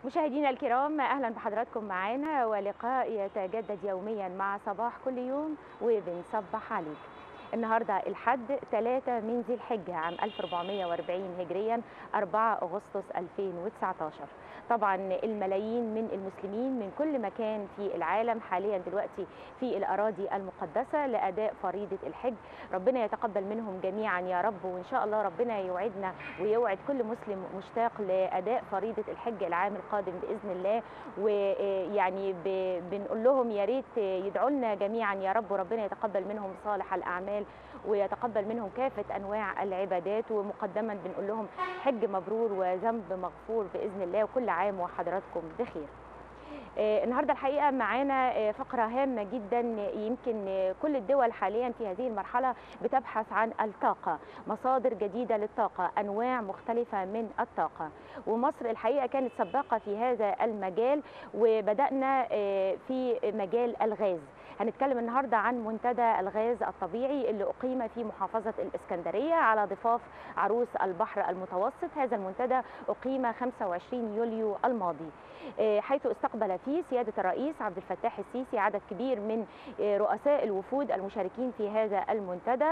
مشاهدينا الكرام اهلا بحضراتكم معانا ولقاء يتجدد يوميا مع صباح كل يوم وبنصبح عليك النهارده الحد 3 من ذي الحجه عام 1440 هجريا 4 اغسطس 2019 طبعا الملايين من المسلمين من كل مكان في العالم حاليا دلوقتي في الاراضي المقدسه لاداء فريضه الحج ربنا يتقبل منهم جميعا يا رب وان شاء الله ربنا يوعدنا ويوعد كل مسلم مشتاق لاداء فريضه الحج العام القادم باذن الله ويعني بنقول لهم يا ريت يدعوا لنا جميعا يا رب وربنا يتقبل منهم صالح الاعمال ويتقبل منهم كافه انواع العبادات ومقدما بنقول لهم حج مبرور وذنب مغفور باذن الله وكل عام وحضراتكم بخير آه النهارده الحقيقه معانا آه فقره هامه جدا يمكن آه كل الدول حاليا في هذه المرحله بتبحث عن الطاقه مصادر جديده للطاقه انواع مختلفه من الطاقه ومصر الحقيقه كانت سباقه في هذا المجال وبدانا في مجال الغاز هنتكلم النهارده عن منتدى الغاز الطبيعي اللي اقيم في محافظه الاسكندريه على ضفاف عروس البحر المتوسط هذا المنتدى اقيم 25 يوليو الماضي حيث استقبل فيه سياده الرئيس عبد الفتاح السيسي عدد كبير من رؤساء الوفود المشاركين في هذا المنتدى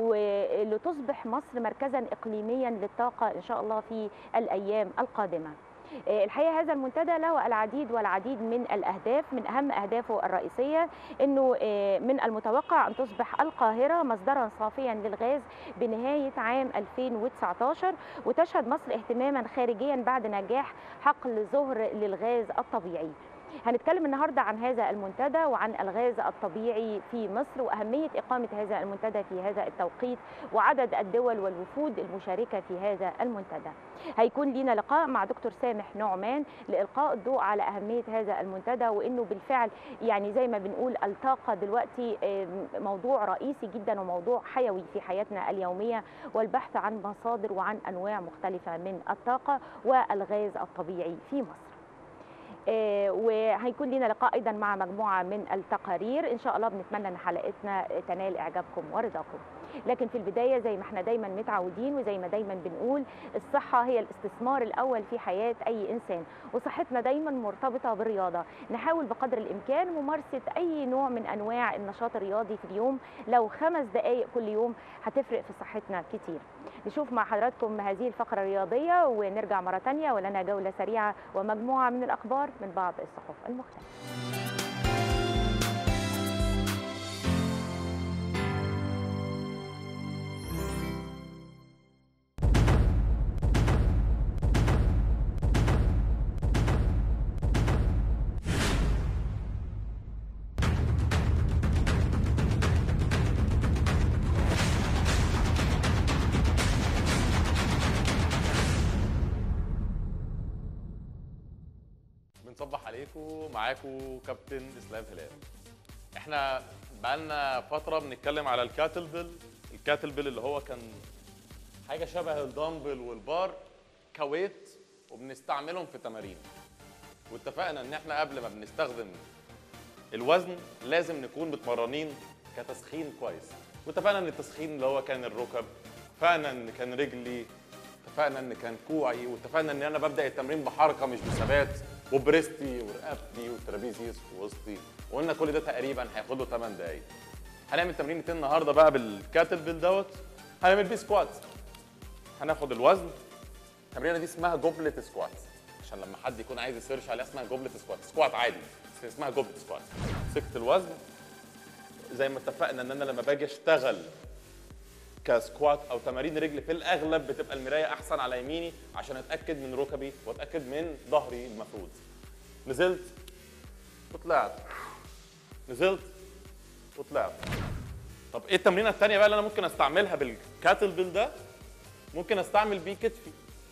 ولتصبح مصر مركزا اقليميا للطاقه ان شاء الله في الايام القادمه الحقيقه هذا المنتدى له العديد والعديد من الاهداف من اهم اهدافه الرئيسيه انه من المتوقع ان تصبح القاهره مصدرا صافيا للغاز بنهايه عام 2019 وتشهد مصر اهتماما خارجيا بعد نجاح حقل زهر للغاز الطبيعي هنتكلم النهارده عن هذا المنتدى وعن الغاز الطبيعي في مصر واهميه اقامه هذا المنتدى في هذا التوقيت وعدد الدول والوفود المشاركه في هذا المنتدى. هيكون لينا لقاء مع دكتور سامح نعمان لالقاء الضوء على اهميه هذا المنتدى وانه بالفعل يعني زي ما بنقول الطاقه دلوقتي موضوع رئيسي جدا وموضوع حيوي في حياتنا اليوميه والبحث عن مصادر وعن انواع مختلفه من الطاقه والغاز الطبيعي في مصر. وهيكون لنا لقاء ايضا مع مجموعه من التقارير ان شاء الله بنتمنى ان حلقتنا تنال اعجابكم ورضاكم لكن في البدايه زي ما احنا دايما متعودين وزي ما دايما بنقول الصحه هي الاستثمار الاول في حياه اي انسان وصحتنا دايما مرتبطه بالرياضه نحاول بقدر الامكان ممارسه اي نوع من انواع النشاط الرياضي في اليوم لو خمس دقائق كل يوم هتفرق في صحتنا كتير نشوف مع حضراتكم هذه الفقره الرياضيه ونرجع مره ثانيه ولنا جوله سريعه ومجموعه من الاخبار من بعض الصحف المختلفه بنصبح عليكم معاكم كابتن اسلام هلال احنا بقالنا فتره بنتكلم على الكاتل بيل الكاتل بيل اللي هو كان حاجه شبه الدمبل والبار كويت وبنستعملهم في تمارين واتفقنا ان احنا قبل ما بنستخدم الوزن لازم نكون متمرنين كتسخين كويس واتفقنا ان التسخين اللي هو كان الركب اتفقنا ان كان رجلي اتفقنا ان كان كوعي واتفقنا ان انا ببدا التمرين بحركه مش بثبات وبريستي ورقبتي وترابيزيوس ووسطي وقلنا كل ده تقريبا هياخد له 8 دقايق هنعمل تمرينتين النهارده بقى بالكاتل بيل دوت هنعمل بيه سكوات هناخد الوزن التمرينه دي اسمها جوبلت سكوات عشان لما حد يكون عايز يسيرش عليها اسمها جوبلت سكوات سكوات عادي بس اسمها جوبلت سكوات مسكت الوزن زي ما اتفقنا ان انا لما باجي اشتغل كسكوات او تمارين رجل في الاغلب بتبقى المرايه احسن على يميني عشان اتاكد من ركبي واتاكد من ظهري المفروض نزلت وطلعت نزلت وطلعت طب ايه التمرينه الثانيه بقى اللي انا ممكن استعملها بالكاتل بيل ده ممكن استعمل بيه كتفي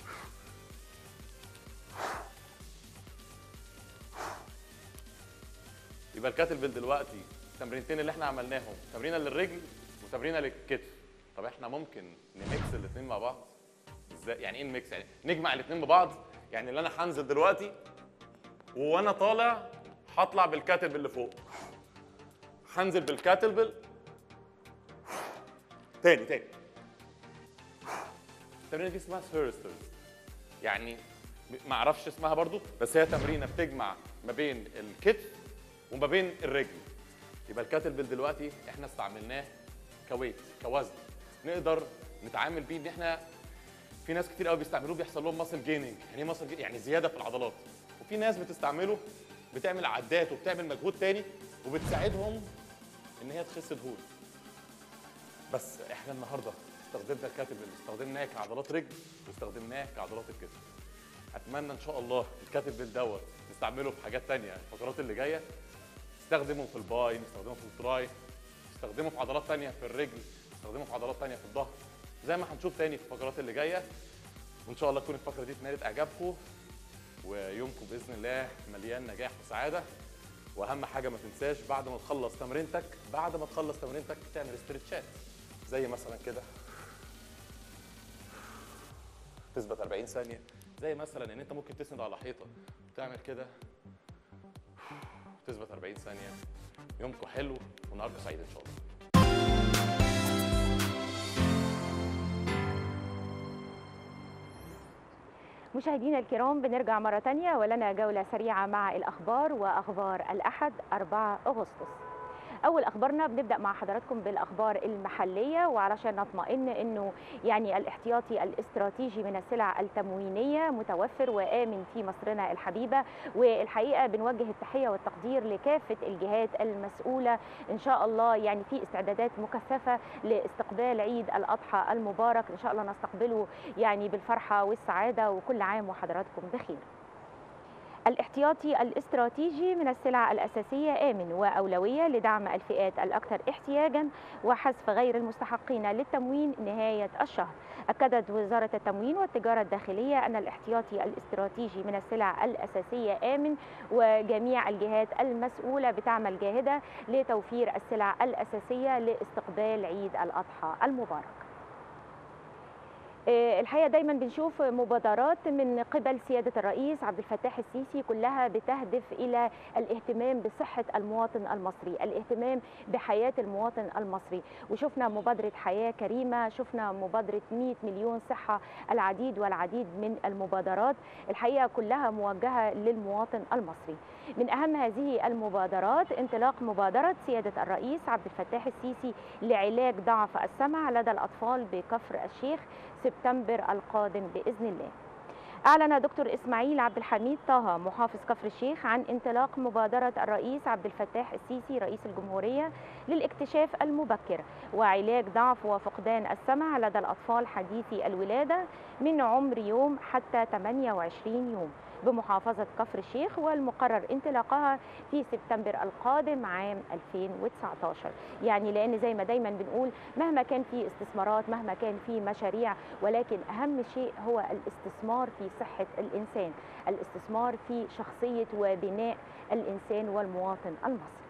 يبقى الكاتل بيل دلوقتي التمرينتين اللي احنا عملناهم تمرينه للرجل وتمرينه للكتف طب احنا ممكن نميكس الاثنين مع بعض ازاي يعني ايه نميكس يعني نجمع الاثنين ببعض يعني اللي انا هنزل دلوقتي وانا طالع هطلع بالكاتل اللي فوق هنزل بالكاتل تاني تاني التمرينه دي اسمها ثيرسترز يعني ما اعرفش اسمها برضو بس هي تمرينه بتجمع ما بين الكتف وما بين الرجل يبقى الكاتل دلوقتي احنا استعملناه كويت كوزن نقدر نتعامل بيه ان احنا في ناس كتير قوي بيستعملوه بيحصل لهم ماسل جيننج يعني ايه ماسل يعني زياده في العضلات وفي ناس بتستعمله بتعمل عدات وبتعمل مجهود تاني وبتساعدهم ان هي تخس دهون بس احنا النهارده استخدمنا الكاتل استخدمناه كعضلات رجل واستخدمناه كعضلات الكتف اتمنى ان شاء الله الكاتل دوت نستعمله في حاجات تانية الفقرات اللي جايه نستخدمه في الباي نستخدمه في التراي نستخدمه في عضلات تانية في الرجل نستخدمه في عضلات تانية في الظهر زي ما هنشوف تاني في الفقرات اللي جايه وان شاء الله تكون الفقره دي نالت اعجابكم ويومكم باذن الله مليان نجاح وسعاده واهم حاجه ما تنساش بعد ما تخلص تمرينتك بعد ما تخلص تمرينتك تعمل استرتشات زي مثلا كده تثبت 40 ثانيه زي مثلا ان انت ممكن تسند على حيطه وتعمل كده تثبت 40 ثانيه يومكم حلو ونهاركم سعيد ان شاء الله مشاهدينا الكرام بنرجع مرة تانية ولنا جولة سريعة مع الأخبار وأخبار الأحد 4 أغسطس اول اخبارنا بنبدا مع حضراتكم بالاخبار المحليه وعلشان نطمئن انه يعني الاحتياطي الاستراتيجي من السلع التموينيه متوفر وامن في مصرنا الحبيبه والحقيقه بنوجه التحيه والتقدير لكافه الجهات المسؤوله ان شاء الله يعني في استعدادات مكثفه لاستقبال عيد الاضحى المبارك ان شاء الله نستقبله يعني بالفرحه والسعاده وكل عام وحضراتكم بخير الاحتياطي الاستراتيجي من السلع الأساسية آمن وأولوية لدعم الفئات الأكثر احتياجا وحذف غير المستحقين للتموين نهاية الشهر أكدت وزارة التموين والتجارة الداخلية أن الاحتياطي الاستراتيجي من السلع الأساسية آمن وجميع الجهات المسؤولة بتعمل جاهدة لتوفير السلع الأساسية لاستقبال عيد الأضحى المبارك الحقيقه دايما بنشوف مبادرات من قبل سياده الرئيس عبد الفتاح السيسي كلها بتهدف الى الاهتمام بصحه المواطن المصري، الاهتمام بحياه المواطن المصري، وشفنا مبادره حياه كريمه، شفنا مبادره 100 مليون صحه، العديد والعديد من المبادرات، الحقيقه كلها موجهه للمواطن المصري. من اهم هذه المبادرات انطلاق مبادره سياده الرئيس عبد الفتاح السيسي لعلاج ضعف السمع لدى الاطفال بكفر الشيخ سبتمبر القادم باذن الله. أعلن دكتور إسماعيل عبد الحميد طه محافظ كفر الشيخ عن انطلاق مبادرة الرئيس عبد الفتاح السيسي رئيس الجمهورية للاكتشاف المبكر وعلاج ضعف وفقدان السمع لدى الأطفال حديثي الولادة من عمر يوم حتى 28 يوم بمحافظة كفر الشيخ والمقرر انطلاقها في سبتمبر القادم عام 2019 يعني لأن زي ما دايما بنقول مهما كان في استثمارات مهما كان في مشاريع ولكن أهم شيء هو الاستثمار في صحة الإنسان الاستثمار في شخصية وبناء الإنسان والمواطن المصري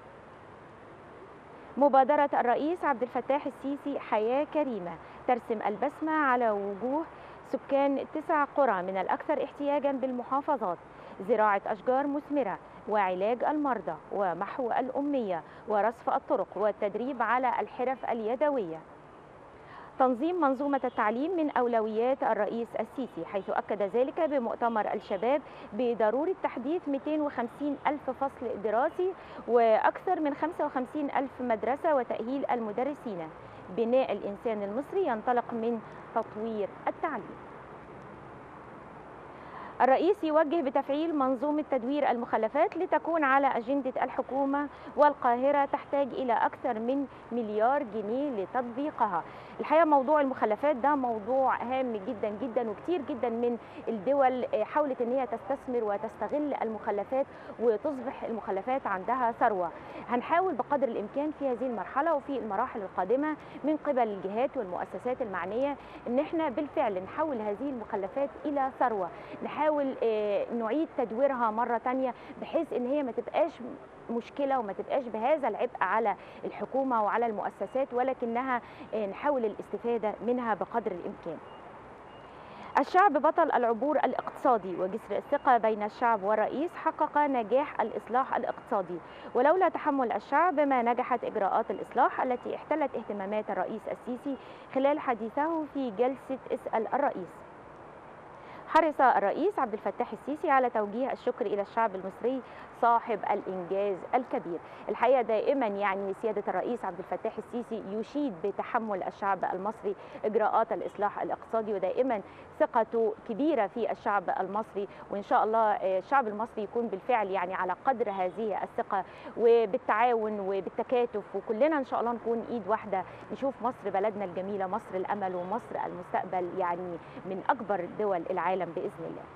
مبادرة الرئيس عبد الفتاح السيسي حياة كريمة ترسم البسمة على وجوه سكان تسع قرى من الأكثر احتياجا بالمحافظات زراعة أشجار مثمرة وعلاج المرضى ومحو الأمية ورصف الطرق والتدريب على الحرف اليدوية تنظيم منظومة التعليم من أولويات الرئيس السيسي حيث أكد ذلك بمؤتمر الشباب بضرورة تحديث 250 ألف فصل دراسي وأكثر من 55 ألف مدرسة وتأهيل المدرسين بناء الإنسان المصري ينطلق من تطوير التعليم الرئيس يوجه بتفعيل منظومة تدوير المخلفات لتكون على أجندة الحكومة والقاهرة تحتاج إلى أكثر من مليار جنيه لتطبيقها الحقيقة موضوع المخلفات ده موضوع هام جدا جدا وكتير جدا من الدول حاولت ان هي تستثمر وتستغل المخلفات وتصبح المخلفات عندها ثروة هنحاول بقدر الإمكان في هذه المرحلة وفي المراحل القادمة من قبل الجهات والمؤسسات المعنية ان احنا بالفعل نحول هذه المخلفات إلى ثروة نحاول نعيد تدويرها مرة تانية بحيث ان هي ما تبقاش مشكلة وما تبقاش بهذا العبء على الحكومة وعلى المؤسسات ولكنها نحاول الاستفادة منها بقدر الإمكان الشعب بطل العبور الاقتصادي وجسر الثقة بين الشعب والرئيس حقق نجاح الإصلاح الاقتصادي ولولا تحمل الشعب ما نجحت إجراءات الإصلاح التي احتلت اهتمامات الرئيس السيسي خلال حديثه في جلسة اسأل الرئيس حرص الرئيس عبد الفتاح السيسي على توجيه الشكر إلى الشعب المصري صاحب الإنجاز الكبير الحقيقة دائما يعني سيادة الرئيس عبد الفتاح السيسي يشيد بتحمل الشعب المصري إجراءات الإصلاح الاقتصادي ودائما ثقته كبيرة في الشعب المصري وإن شاء الله الشعب المصري يكون بالفعل يعني على قدر هذه الثقة وبالتعاون وبالتكاتف وكلنا إن شاء الله نكون إيد واحدة نشوف مصر بلدنا الجميلة مصر الأمل ومصر المستقبل يعني من أكبر دول العالم بإذن الله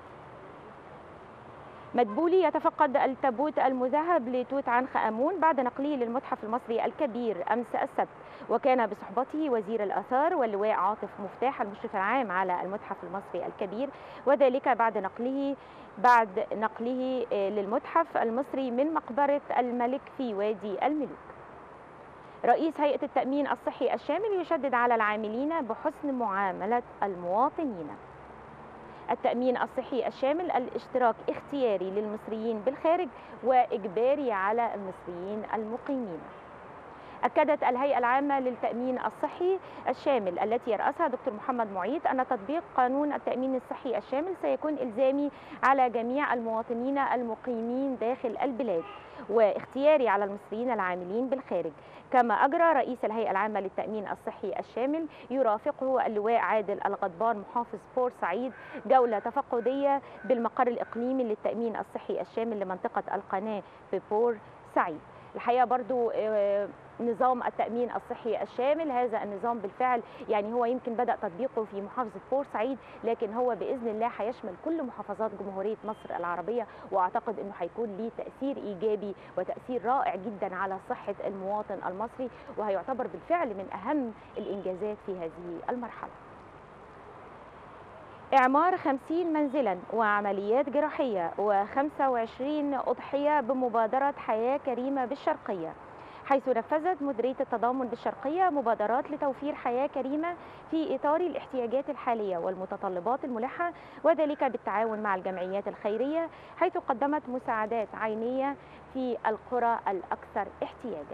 مدبولي يتفقد التابوت المذهب لتوت عنخ آمون بعد نقله للمتحف المصري الكبير أمس السبت وكان بصحبته وزير الآثار واللواء عاطف مفتاح المشرف العام على المتحف المصري الكبير وذلك بعد نقله بعد نقله للمتحف المصري من مقبرة الملك في وادي الملوك رئيس هيئة التأمين الصحي الشامل يشدد على العاملين بحسن معاملة المواطنين التأمين الصحي الشامل الاشتراك اختياري للمصريين بالخارج وإجباري على المصريين المقيمين أكدت الهيئة العامة للتأمين الصحي الشامل التي يرأسها دكتور محمد معيط أن تطبيق قانون التأمين الصحي الشامل سيكون إلزامي على جميع المواطنين المقيمين داخل البلاد واختياري على المصريين العاملين بالخارج كما أجرى رئيس الهيئة العامة للتأمين الصحي الشامل يرافقه اللواء عادل الغضبان محافظ بورسعيد جولة تفقدية بالمقر الإقليمي للتأمين الصحي الشامل لمنطقة القناة في بورسعيد الحقيقة برضو نظام التأمين الصحي الشامل هذا النظام بالفعل يعني هو يمكن بدأ تطبيقه في محافظة بورسعيد لكن هو بإذن الله هيشمل كل محافظات جمهورية مصر العربية وأعتقد أنه هيكون ليه تأثير إيجابي وتأثير رائع جدا على صحة المواطن المصري وهيعتبر بالفعل من أهم الإنجازات في هذه المرحلة إعمار 50 منزلا وعمليات جراحية و25 أضحية بمبادرة حياة كريمة بالشرقية حيث نفذت مديرية التضامن بالشرقية مبادرات لتوفير حياة كريمة في إطار الاحتياجات الحالية والمتطلبات الملحة وذلك بالتعاون مع الجمعيات الخيرية حيث قدمت مساعدات عينية في القرى الأكثر احتياجاً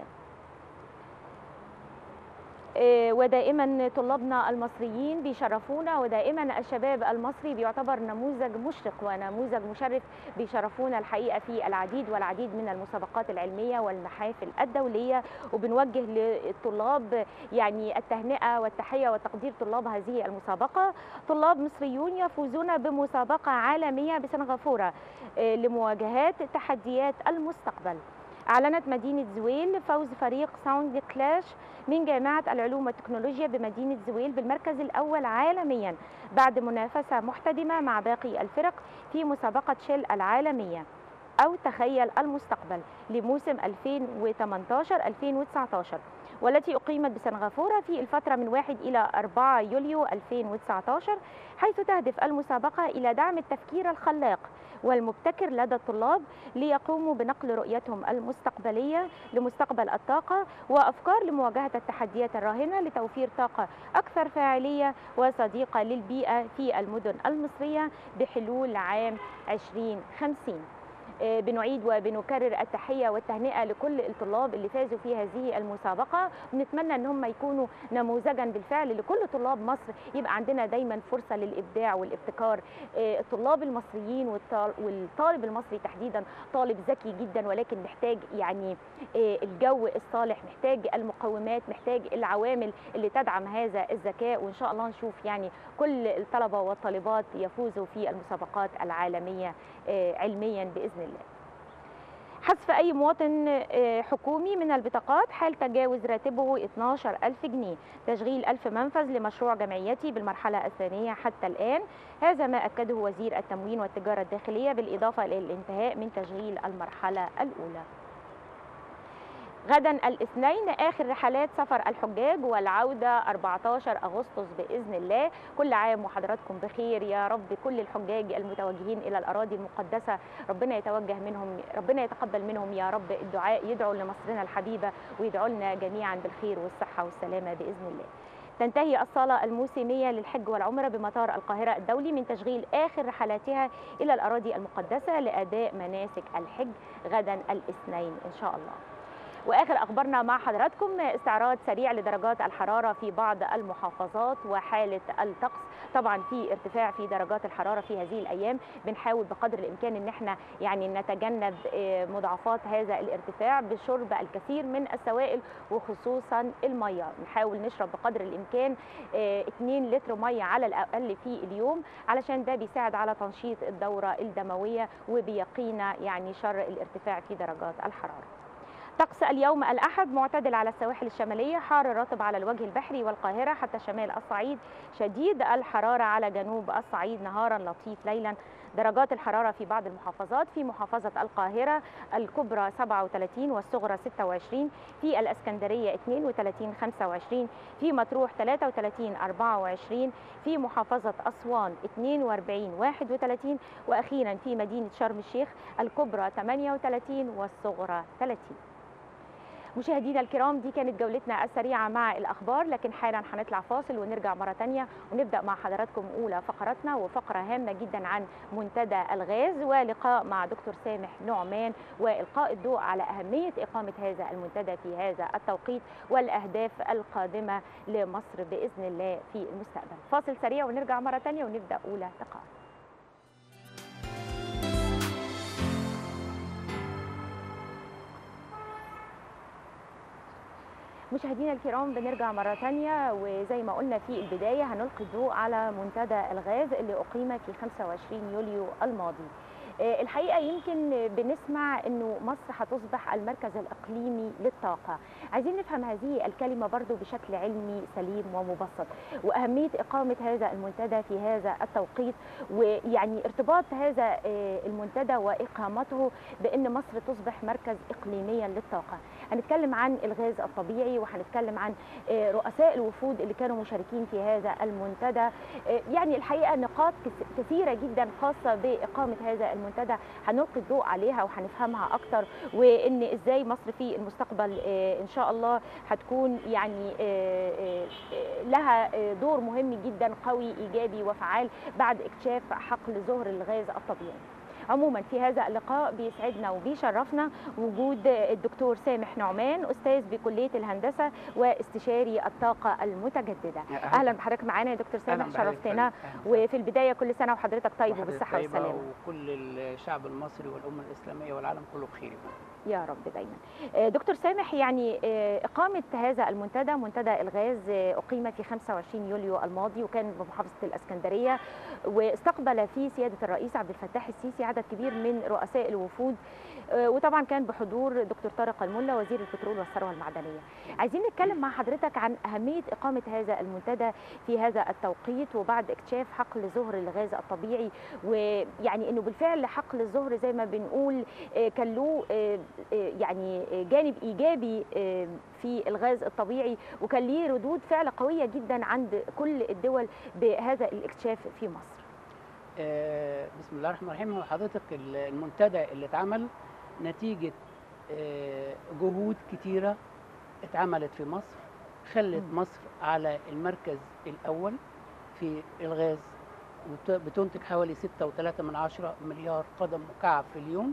ودائما طلابنا المصريين بيشرفونا ودائما الشباب المصري بيعتبر نموذج مشرق ونموذج مشرف بيشرفونا الحقيقه في العديد والعديد من المسابقات العلميه والمحافل الدوليه وبنوجه للطلاب يعني التهنئه والتحيه وتقدير طلاب هذه المسابقه طلاب مصريون يفوزون بمسابقه عالميه بسنغافوره لمواجهات تحديات المستقبل أعلنت مدينة زويل فوز فريق ساوند كلاش من جامعة العلوم والتكنولوجيا بمدينة زويل بالمركز الأول عالميا بعد منافسة محتدمة مع باقي الفرق في مسابقة شيل العالمية أو تخيل المستقبل لموسم 2018-2019 والتي أقيمت بسنغافورة في الفترة من 1 إلى 4 يوليو 2019 حيث تهدف المسابقة إلى دعم التفكير الخلاق والمبتكر لدى الطلاب ليقوموا بنقل رؤيتهم المستقبلية لمستقبل الطاقة وأفكار لمواجهة التحديات الراهنة لتوفير طاقة أكثر فاعلية وصديقة للبيئة في المدن المصرية بحلول عام 2050 بنعيد وبنكرر التحية والتهنئة لكل الطلاب اللي فازوا في هذه المسابقة ونتمنى ان هم يكونوا نموذجا بالفعل لكل طلاب مصر يبقى عندنا دايما فرصة للإبداع والابتكار الطلاب المصريين والطالب المصري تحديدا طالب ذكي جدا ولكن محتاج يعني الجو الصالح محتاج المقومات محتاج العوامل اللي تدعم هذا الذكاء وإن شاء الله نشوف يعني كل الطلبة والطالبات يفوزوا في المسابقات العالمية علميا بإذن الله حذف أي مواطن حكومي من البطاقات حال تجاوز راتبه 12 ألف جنيه تشغيل ألف منفذ لمشروع جمعيتي بالمرحلة الثانية حتى الآن هذا ما أكده وزير التموين والتجارة الداخلية بالإضافة إلى الانتهاء من تشغيل المرحلة الأولى غدا الاثنين اخر رحلات سفر الحجاج والعوده 14 اغسطس باذن الله كل عام وحضراتكم بخير يا رب كل الحجاج المتوجهين الى الاراضي المقدسه ربنا يتوجه منهم ربنا يتقبل منهم يا رب الدعاء يدعوا لمصرنا الحبيبه ويدعوا لنا جميعا بالخير والصحه والسلامه باذن الله تنتهي الصالة الموسمية للحج والعمرة بمطار القاهرة الدولي من تشغيل آخر رحلاتها إلى الأراضي المقدسة لأداء مناسك الحج غدا الاثنين إن شاء الله واخر اخبارنا مع حضراتكم استعراض سريع لدرجات الحراره في بعض المحافظات وحاله الطقس طبعا في ارتفاع في درجات الحراره في هذه الايام بنحاول بقدر الامكان ان احنا يعني نتجنب آه، مضاعفات هذا الارتفاع بشرب الكثير من السوائل وخصوصا الميه نحاول نشرب بقدر الامكان آه، 2 لتر ميه على الاقل في اليوم علشان ده بيساعد على تنشيط الدوره الدمويه وبيقينا يعني شر الارتفاع في درجات الحراره طقس اليوم الأحد معتدل على السواحل الشمالية حار رطب على الوجه البحري والقاهرة حتى شمال الصعيد شديد الحرارة على جنوب الصعيد نهارا لطيف ليلا درجات الحرارة في بعض المحافظات في محافظة القاهرة الكبرى 37 والصغرى 26 في الأسكندرية 32 25 في مطروح 33 24 في محافظة أسوان 42 31 وأخيرا في مدينة شرم الشيخ الكبرى 38 والصغرى 30 مشاهدينا الكرام دي كانت جولتنا السريعة مع الأخبار لكن حالا هنطلع فاصل ونرجع مرة تانية ونبدأ مع حضراتكم أولى فقراتنا وفقرة هامة جدا عن منتدى الغاز ولقاء مع دكتور سامح نعمان وإلقاء الضوء على أهمية إقامة هذا المنتدى في هذا التوقيت والأهداف القادمة لمصر بإذن الله في المستقبل فاصل سريع ونرجع مرة تانية ونبدأ أولى لقاء مشاهدينا الكرام بنرجع مرة تانية وزي ما قلنا في البداية هنلقي الضوء على منتدى الغاز اللي أقيم في 25 يوليو الماضي آه، الحقيقة يمكن بنسمع أنه مصر هتصبح المركز الإقليمي للطاقة عايزين نفهم هذه الكلمة برضو بشكل علمي سليم ومبسط وأهمية إقامة هذا المنتدى في هذا التوقيت ويعني ارتباط هذا آه، المنتدى وإقامته بأن مصر تصبح مركز إقليميا للطاقة هنتكلم عن الغاز الطبيعي وهنتكلم عن آه، رؤساء الوفود اللي كانوا مشاركين في هذا المنتدى آه، يعني الحقيقه نقاط كس- كثيره جدا خاصه باقامه هذا المنتدى هنلقي الضوء عليها وهنفهمها اكتر وان ازاي مصر في المستقبل آه، ان شاء الله هتكون يعني آه، آه، آه، لها آه، دور مهم جدا قوي ايجابي وفعال بعد اكتشاف حقل ظهر الغاز الطبيعي عموما في هذا اللقاء بيسعدنا وبيشرفنا وجود الدكتور سامح نعمان استاذ بكليه الهندسه واستشاري الطاقه المتجدده اهلا بحضرتك معانا يا دكتور سامح شرفتنا وفي البدايه كل سنه وحضرتك طيب وبالصحه والسلامه وكل الشعب المصري والامه الاسلاميه والعالم كله بخير يا رب دايما آه، دكتور سامح يعني آه، إقامة هذا المنتدى منتدى الغاز آه، أقيم في 25 يوليو الماضي وكان بمحافظة الإسكندرية واستقبل فيه سيادة الرئيس عبد الفتاح السيسي عدد كبير من رؤساء الوفود آه، وطبعا كان بحضور دكتور طارق الملا وزير البترول والثروة المعدنية عايزين نتكلم مع حضرتك عن أهمية إقامة هذا المنتدى في هذا التوقيت وبعد اكتشاف حقل ظهر الغاز الطبيعي ويعني انه بالفعل حقل الظهر زي ما بنقول آه، كان له آه، آه، يعني آه، جانب ايجابي آه، في الغاز الطبيعي وكان ليه ردود فعل قويه جدا عند كل الدول بهذا الاكتشاف في مصر. آه، بسم الله الرحمن الرحيم هو حضرتك ال- المنتدى اللي اتعمل نتيجه آه، جهود كتيره اتعملت في مصر خلت مم. مصر على المركز الاول في الغاز وت- بتنتج حوالي 6.3 من عشرة مليار قدم مكعب في اليوم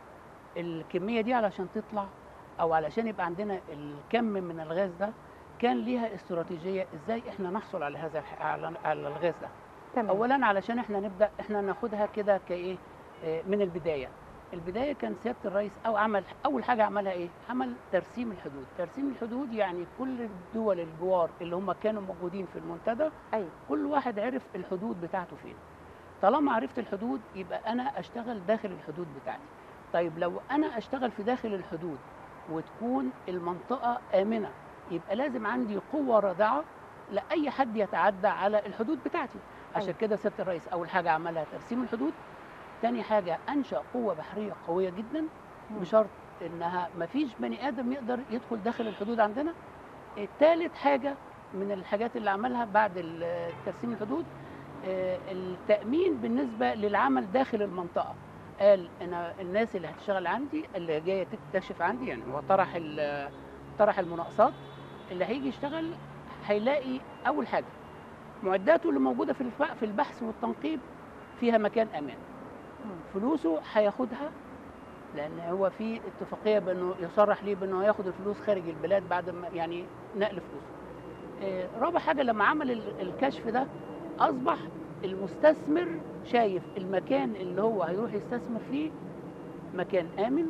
الكميه دي علشان تطلع او علشان يبقى عندنا الكم من الغاز ده كان ليها استراتيجيه ازاي احنا نحصل على هذا الح- على على الغاز ده تمام اولا علشان احنا نبدا احنا ناخدها كده كايه آه، من البدايه البدايه كان سياده الرئيس او عمل اول حاجه عملها ايه عمل ترسيم الحدود ترسيم الحدود يعني كل الدول الجوار اللي هم كانوا موجودين في المنتدى ايوه كل واحد عرف الحدود بتاعته فين طالما عرفت الحدود يبقى انا اشتغل داخل الحدود بتاعتي طيب لو انا اشتغل في داخل الحدود وتكون المنطقه امنه يبقى لازم عندي قوه رادعه لاي حد يتعدى على الحدود بتاعتي عشان أيوة. كده سياده الرئيس اول حاجه عملها ترسيم الحدود تاني حاجه انشا قوه بحريه قويه جدا مم. بشرط انها ما فيش بني ادم يقدر يدخل داخل الحدود عندنا الثالث حاجه من الحاجات اللي عملها بعد ال- ترسيم الحدود آه، التامين بالنسبه للعمل داخل المنطقه قال انا الناس اللي هتشتغل عندي اللي جايه تكتشف عندي يعني هو طرح ال- طرح المناقصات اللي هيجي يشتغل هيلاقي اول حاجه معداته اللي موجوده في الف- في البحث والتنقيب فيها مكان امان مم. فلوسه هياخدها لان هو في اتفاقيه بانه يصرح ليه بانه ياخد الفلوس خارج البلاد بعد ما يعني نقل فلوس آه، رابع حاجه لما عمل ال- الكشف ده اصبح المستثمر شايف المكان اللي هو هيروح يستثمر فيه مكان امن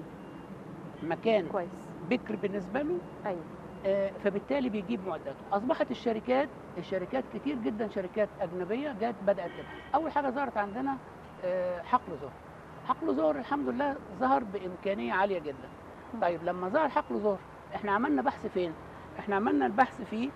مكان كويس بكر بالنسبه له ايوه آه، فبالتالي بيجيب معداته اصبحت الشركات الشركات كتير جدا شركات اجنبيه جت بدات تبحث اول حاجه ظهرت عندنا آه، حقل زهر حقل زهر الحمد لله ظهر بامكانيه عاليه جدا مم. طيب لما ظهر حقل زهر احنا عملنا بحث فين احنا عملنا البحث في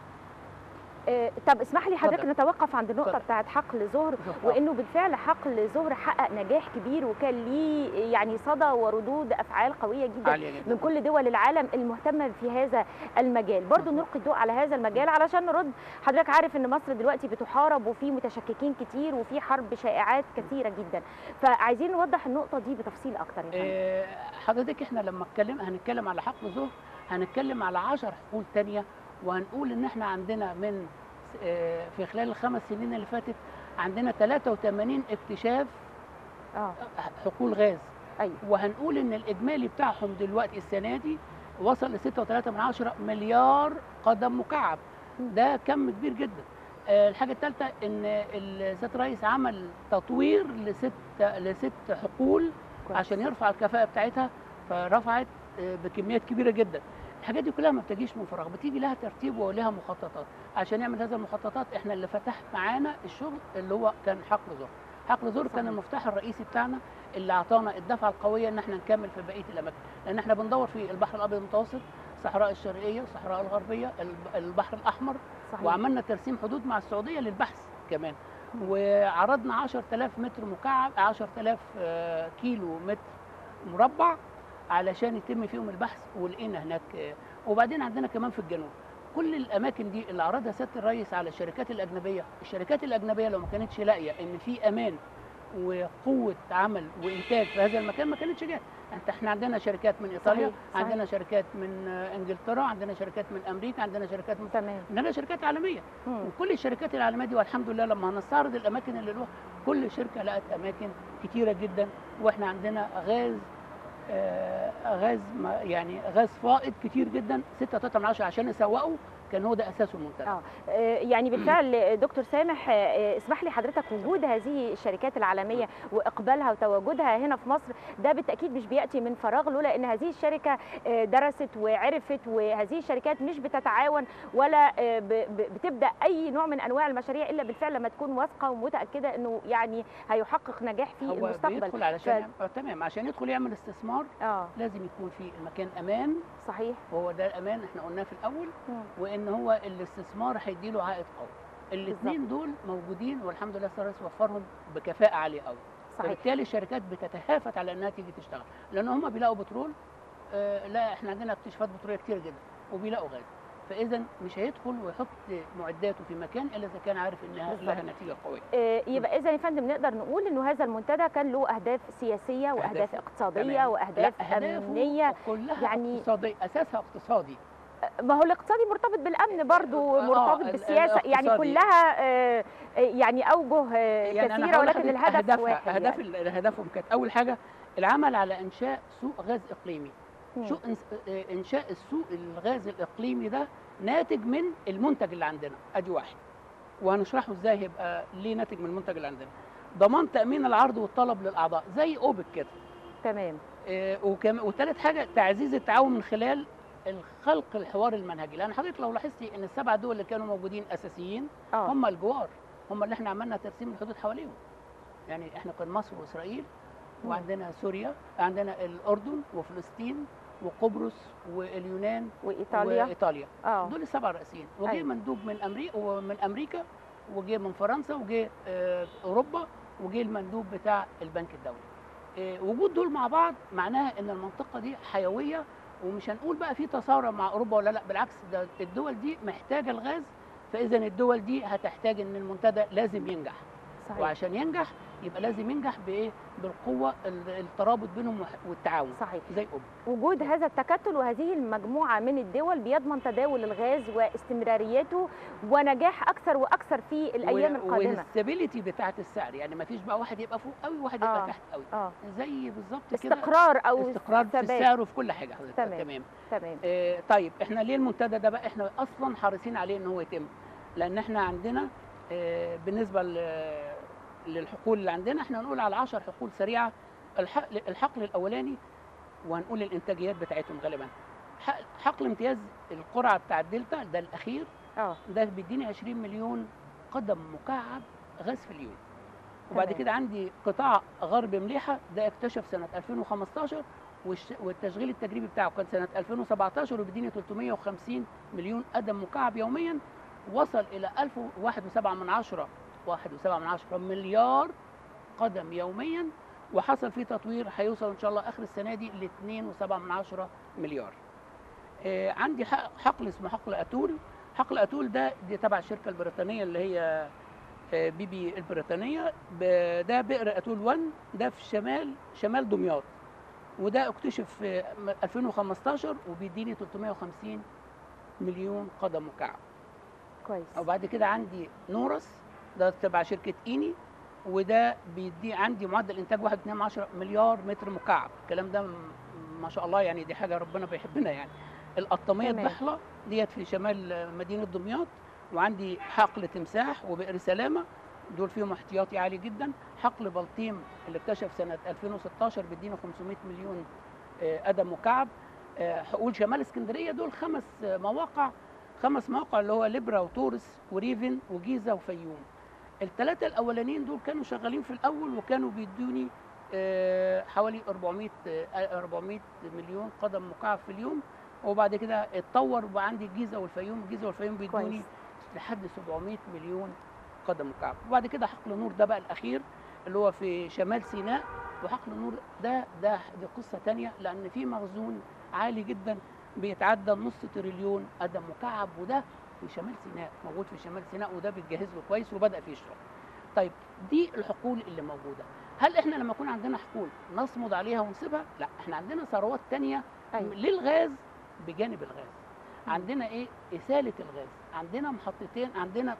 آه، طب اسمح لي حضرتك اتفضل. نتوقف عند النقطه اتفضل. بتاعت حقل زهر زهر. وانه بالفعل حقل زهر حقق نجاح كبير وكان ليه يعني صدى وردود افعال قويه جدا عاليه جدا من كل دول العالم المهتمه في هذا المجال برضو مظبوط. نلقي الضوء على هذا المجال علشان نرد حضرتك عارف ان مصر دلوقتي بتحارب وفي متشككين كتير وفي حرب شائعات كثيره جدا فعايزين نوضح النقطه دي بتفصيل اكتر يا فندم آه، حضرتك احنا لما اتكلم هنتكلم على حقل زهر هنتكلم على 10 حقول تانية وهنقول ان احنا عندنا من آه، في خلال الخمس سنين اللي فاتت عندنا 83 اكتشاف اه حقول غاز ايوه وهنقول ان الاجمالي بتاعهم دلوقتي السنه دي وصل ل 6.3 مليار قدم مكعب مم. ده كم كبير جدا آه، الحاجه الثالثه ان السيد الرئيس عمل تطوير لست لست حقول كويس. عشان يرفع الكفاءه بتاعتها فرفعت آه، بكميات كبيره جدا الحاجات دي كلها ما بتجيش من فراغ بتيجي لها ترتيب ولها مخططات عشان نعمل هذه المخططات احنا اللي فتح معانا الشغل اللي هو كان حقل زهر حقل زهر كان صحيح. المفتاح الرئيسي بتاعنا اللي اعطانا الدفعه القويه ان احنا نكمل في بقيه الاماكن لان احنا بندور في البحر الابيض المتوسط الصحراء الشرقيه الصحراء الغربيه الب- البحر الاحمر صحيح وعملنا ترسيم حدود مع السعوديه للبحث كمان وعرضنا 10000 متر مكعب 10000 آه، كيلو متر مربع علشان يتم فيهم البحث ولقينا هناك آه، وبعدين عندنا كمان في الجنوب كل الاماكن دي اللي عرضها سياده الرئيس على الشركات الاجنبيه الشركات الاجنبيه لو ما كانتش لاقيه ان في امان وقوه عمل وانتاج في هذا المكان ما كانتش جت انت احنا عندنا شركات من ايطاليا صحيح، صحيح. عندنا شركات من آه، انجلترا عندنا شركات من امريكا عندنا شركات من تمام عندنا شركات عالميه مم. وكل الشركات العالميه دي والحمد لله لما هنستعرض الاماكن اللي له كل شركه لقت اماكن كتيره جدا واحنا عندنا غاز آه غاز ما يعني غاز فائض كتير جدا 6.3 عشان نسوقه كان هو ده اساسه المنتج آه. آه، يعني بالفعل دكتور سامح آه، اسمح لي حضرتك وجود هذه الشركات العالميه واقبالها وتواجدها هنا في مصر ده بالتاكيد مش بياتي من فراغ لولا ان هذه الشركه آه، درست وعرفت وهذه الشركات مش بتتعاون ولا آه، ب- ب- بتبدا اي نوع من انواع المشاريع الا بالفعل لما تكون واثقه ومتاكده انه يعني هيحقق نجاح في هو المستقبل بيدخل علشان يعمل- آه تمام عشان يدخل يعمل استثمار اه لازم يكون في المكان امان صحيح وهو ده الامان احنا قلناه في الاول مم. وان هو الاستثمار هيديله عائد قوي الاثنين دول موجودين والحمد لله الرئيس وفرهم بكفاءه عاليه قوي صحيح فبالتالي الشركات بتتهافت على انها تيجي تشتغل لان هم بيلاقوا بترول آه لا احنا عندنا اكتشافات بتروليه كتير جدا وبيلاقوا غاز فاذا مش هيدخل ويحط معداته في مكان الا اذا كان عارف انها بالظبط. لها نتيجه قويه آه، يبقى اذا يا فندم نقدر نقول انه هذا المنتدى كان له اهداف سياسيه واهداف أهداف- اقتصاديه تمام. واهداف لا، أهدافه امنيه كلها يعني- يعني اقتصادي اساسها اقتصادي ما هو الاقتصادي مرتبط بالامن برضو آه، مرتبط ال- بالسياسه يعني الاقتصادي. كلها آه، آه، يعني اوجه آه، يعني أنا كثيره هقول ولكن لحضرتك الهدف أهدافها- واحد اهداف يعني. ال- اهدافهم كانت اول حاجه العمل على انشاء سوق غاز اقليمي مم. شو إنس- آه، انشاء السوق الغاز الاقليمي ده ناتج من المنتج اللي عندنا ادي واحد وهنشرحه ازاي هيبقى ليه ناتج من المنتج اللي عندنا ضمان تامين العرض والطلب للاعضاء زي اوبك كده تمام آه، وكم وثالث حاجه تعزيز التعاون من خلال الخلق الحوار المنهجي لان حضرتك لو لاحظتي ان السبع دول اللي كانوا موجودين اساسيين اه هم الجوار هم اللي احنا عملنا ترسيم الحدود حواليهم يعني احنا كان مصر واسرائيل مم. وعندنا سوريا عندنا الاردن وفلسطين وقبرص واليونان وايطاليا وايطاليا اه دول السبع رئيسيين وجه أيوة. مندوب من امريكا ومن امريكا وجه من فرنسا وجه آه، اوروبا وجه المندوب بتاع البنك الدولي آه، وجود دول مع بعض معناها ان المنطقه دي حيويه ومش هنقول بقى في تصارع مع اوروبا ولا لا بالعكس ده الدول دي محتاجه الغاز فاذا الدول دي هتحتاج ان المنتدى لازم ينجح صحيح وعشان ينجح يبقى لازم ينجح بايه بالقوه ال- الترابط بينهم وح- والتعاون صحيح زي اوبك وجود هذا التكتل وهذه المجموعة من الدول بيضمن تداول الغاز واستمراريته ونجاح أكثر وأكثر في الأيام القادمة والستابيليتي بتاعت السعر يعني ما فيش بقى واحد يبقى فوق قوي وواحد يبقى آه. تحت قوي اه زي بالظبط كده استقرار أو استقرار في ثبات. السعر وفي كل حاجه حضرتك تمام. تمام تمام آه طيب احنا ليه المنتدى ده بقى احنا اصلا حريصين عليه ان هو يتم لان احنا عندنا آه بالنسبه ل- للحقول اللي عندنا احنا هنقول على 10 حقول سريعه الحقل, الحقل الاولاني وهنقول الانتاجيات بتاعتهم غالبا حق- حقل امتياز القرعه بتاع الدلتا ده الاخير اه ده بيديني 20 مليون قدم مكعب غاز في اليوم وبعد تمام. كده عندي قطاع غرب مليحه ده اكتشف سنه 2015 والش- والتشغيل التجريبي بتاعه كان سنه 2017 وبيديني 350 مليون قدم مكعب يوميا وصل الى 1001.7 من عشرة 1.7 من عشرة مليار قدم يوميا وحصل فيه تطوير هيوصل ان شاء الله اخر السنه دي ل 2.7 من عشرة مليار آه، عندي حق- حقل اسمه حقل اتول حقل اتول ده دي تبع الشركه البريطانيه اللي هي آه، بي بي البريطانيه ب- ده بئر اتول 1 ده في شمال شمال دمياط وده اكتشف في م- 2015 وبيديني 350 مليون قدم مكعب كويس وبعد كده عندي نورس ده تبع شركه ايني وده بيدي عندي معدل انتاج 1.2 مليار متر مكعب الكلام ده م- ما شاء الله يعني دي حاجه ربنا بيحبنا يعني القطاميه تمام. الضحله ديت في شمال مدينه دمياط وعندي حقل تمساح وبئر سلامه دول فيهم احتياطي عالي جدا حقل بلطيم اللي اكتشف سنه 2016 بيدينا 500 مليون آه، قدم مكعب آه، حقول شمال اسكندريه دول خمس آه، مواقع خمس مواقع اللي هو ليبرا وتورس وريفن وجيزه وفيوم الثلاثه الاولانيين دول كانوا شغالين في الاول وكانوا بيدوني آه، حوالي 400 آه، 400 مليون قدم مكعب في اليوم وبعد كده اتطور وبقى عندي الجيزه والفيوم الجيزه والفيوم بيدوني كويس. لحد 700 مليون قدم مكعب وبعد كده حقل نور ده بقى الاخير اللي هو في شمال سيناء وحقل نور ده ده دي قصه تانية لان في مخزون عالي جدا بيتعدى نص تريليون قدم مكعب وده في شمال سيناء موجود في شمال سيناء وده بيتجهز له كويس وبدا فيه يشتغل طيب دي الحقول اللي موجوده هل احنا لما يكون عندنا حقول نصمد عليها ونسيبها لا احنا عندنا ثروات تانية أيوة. للغاز بجانب الغاز عندنا ايه إسالة الغاز عندنا محطتين عندنا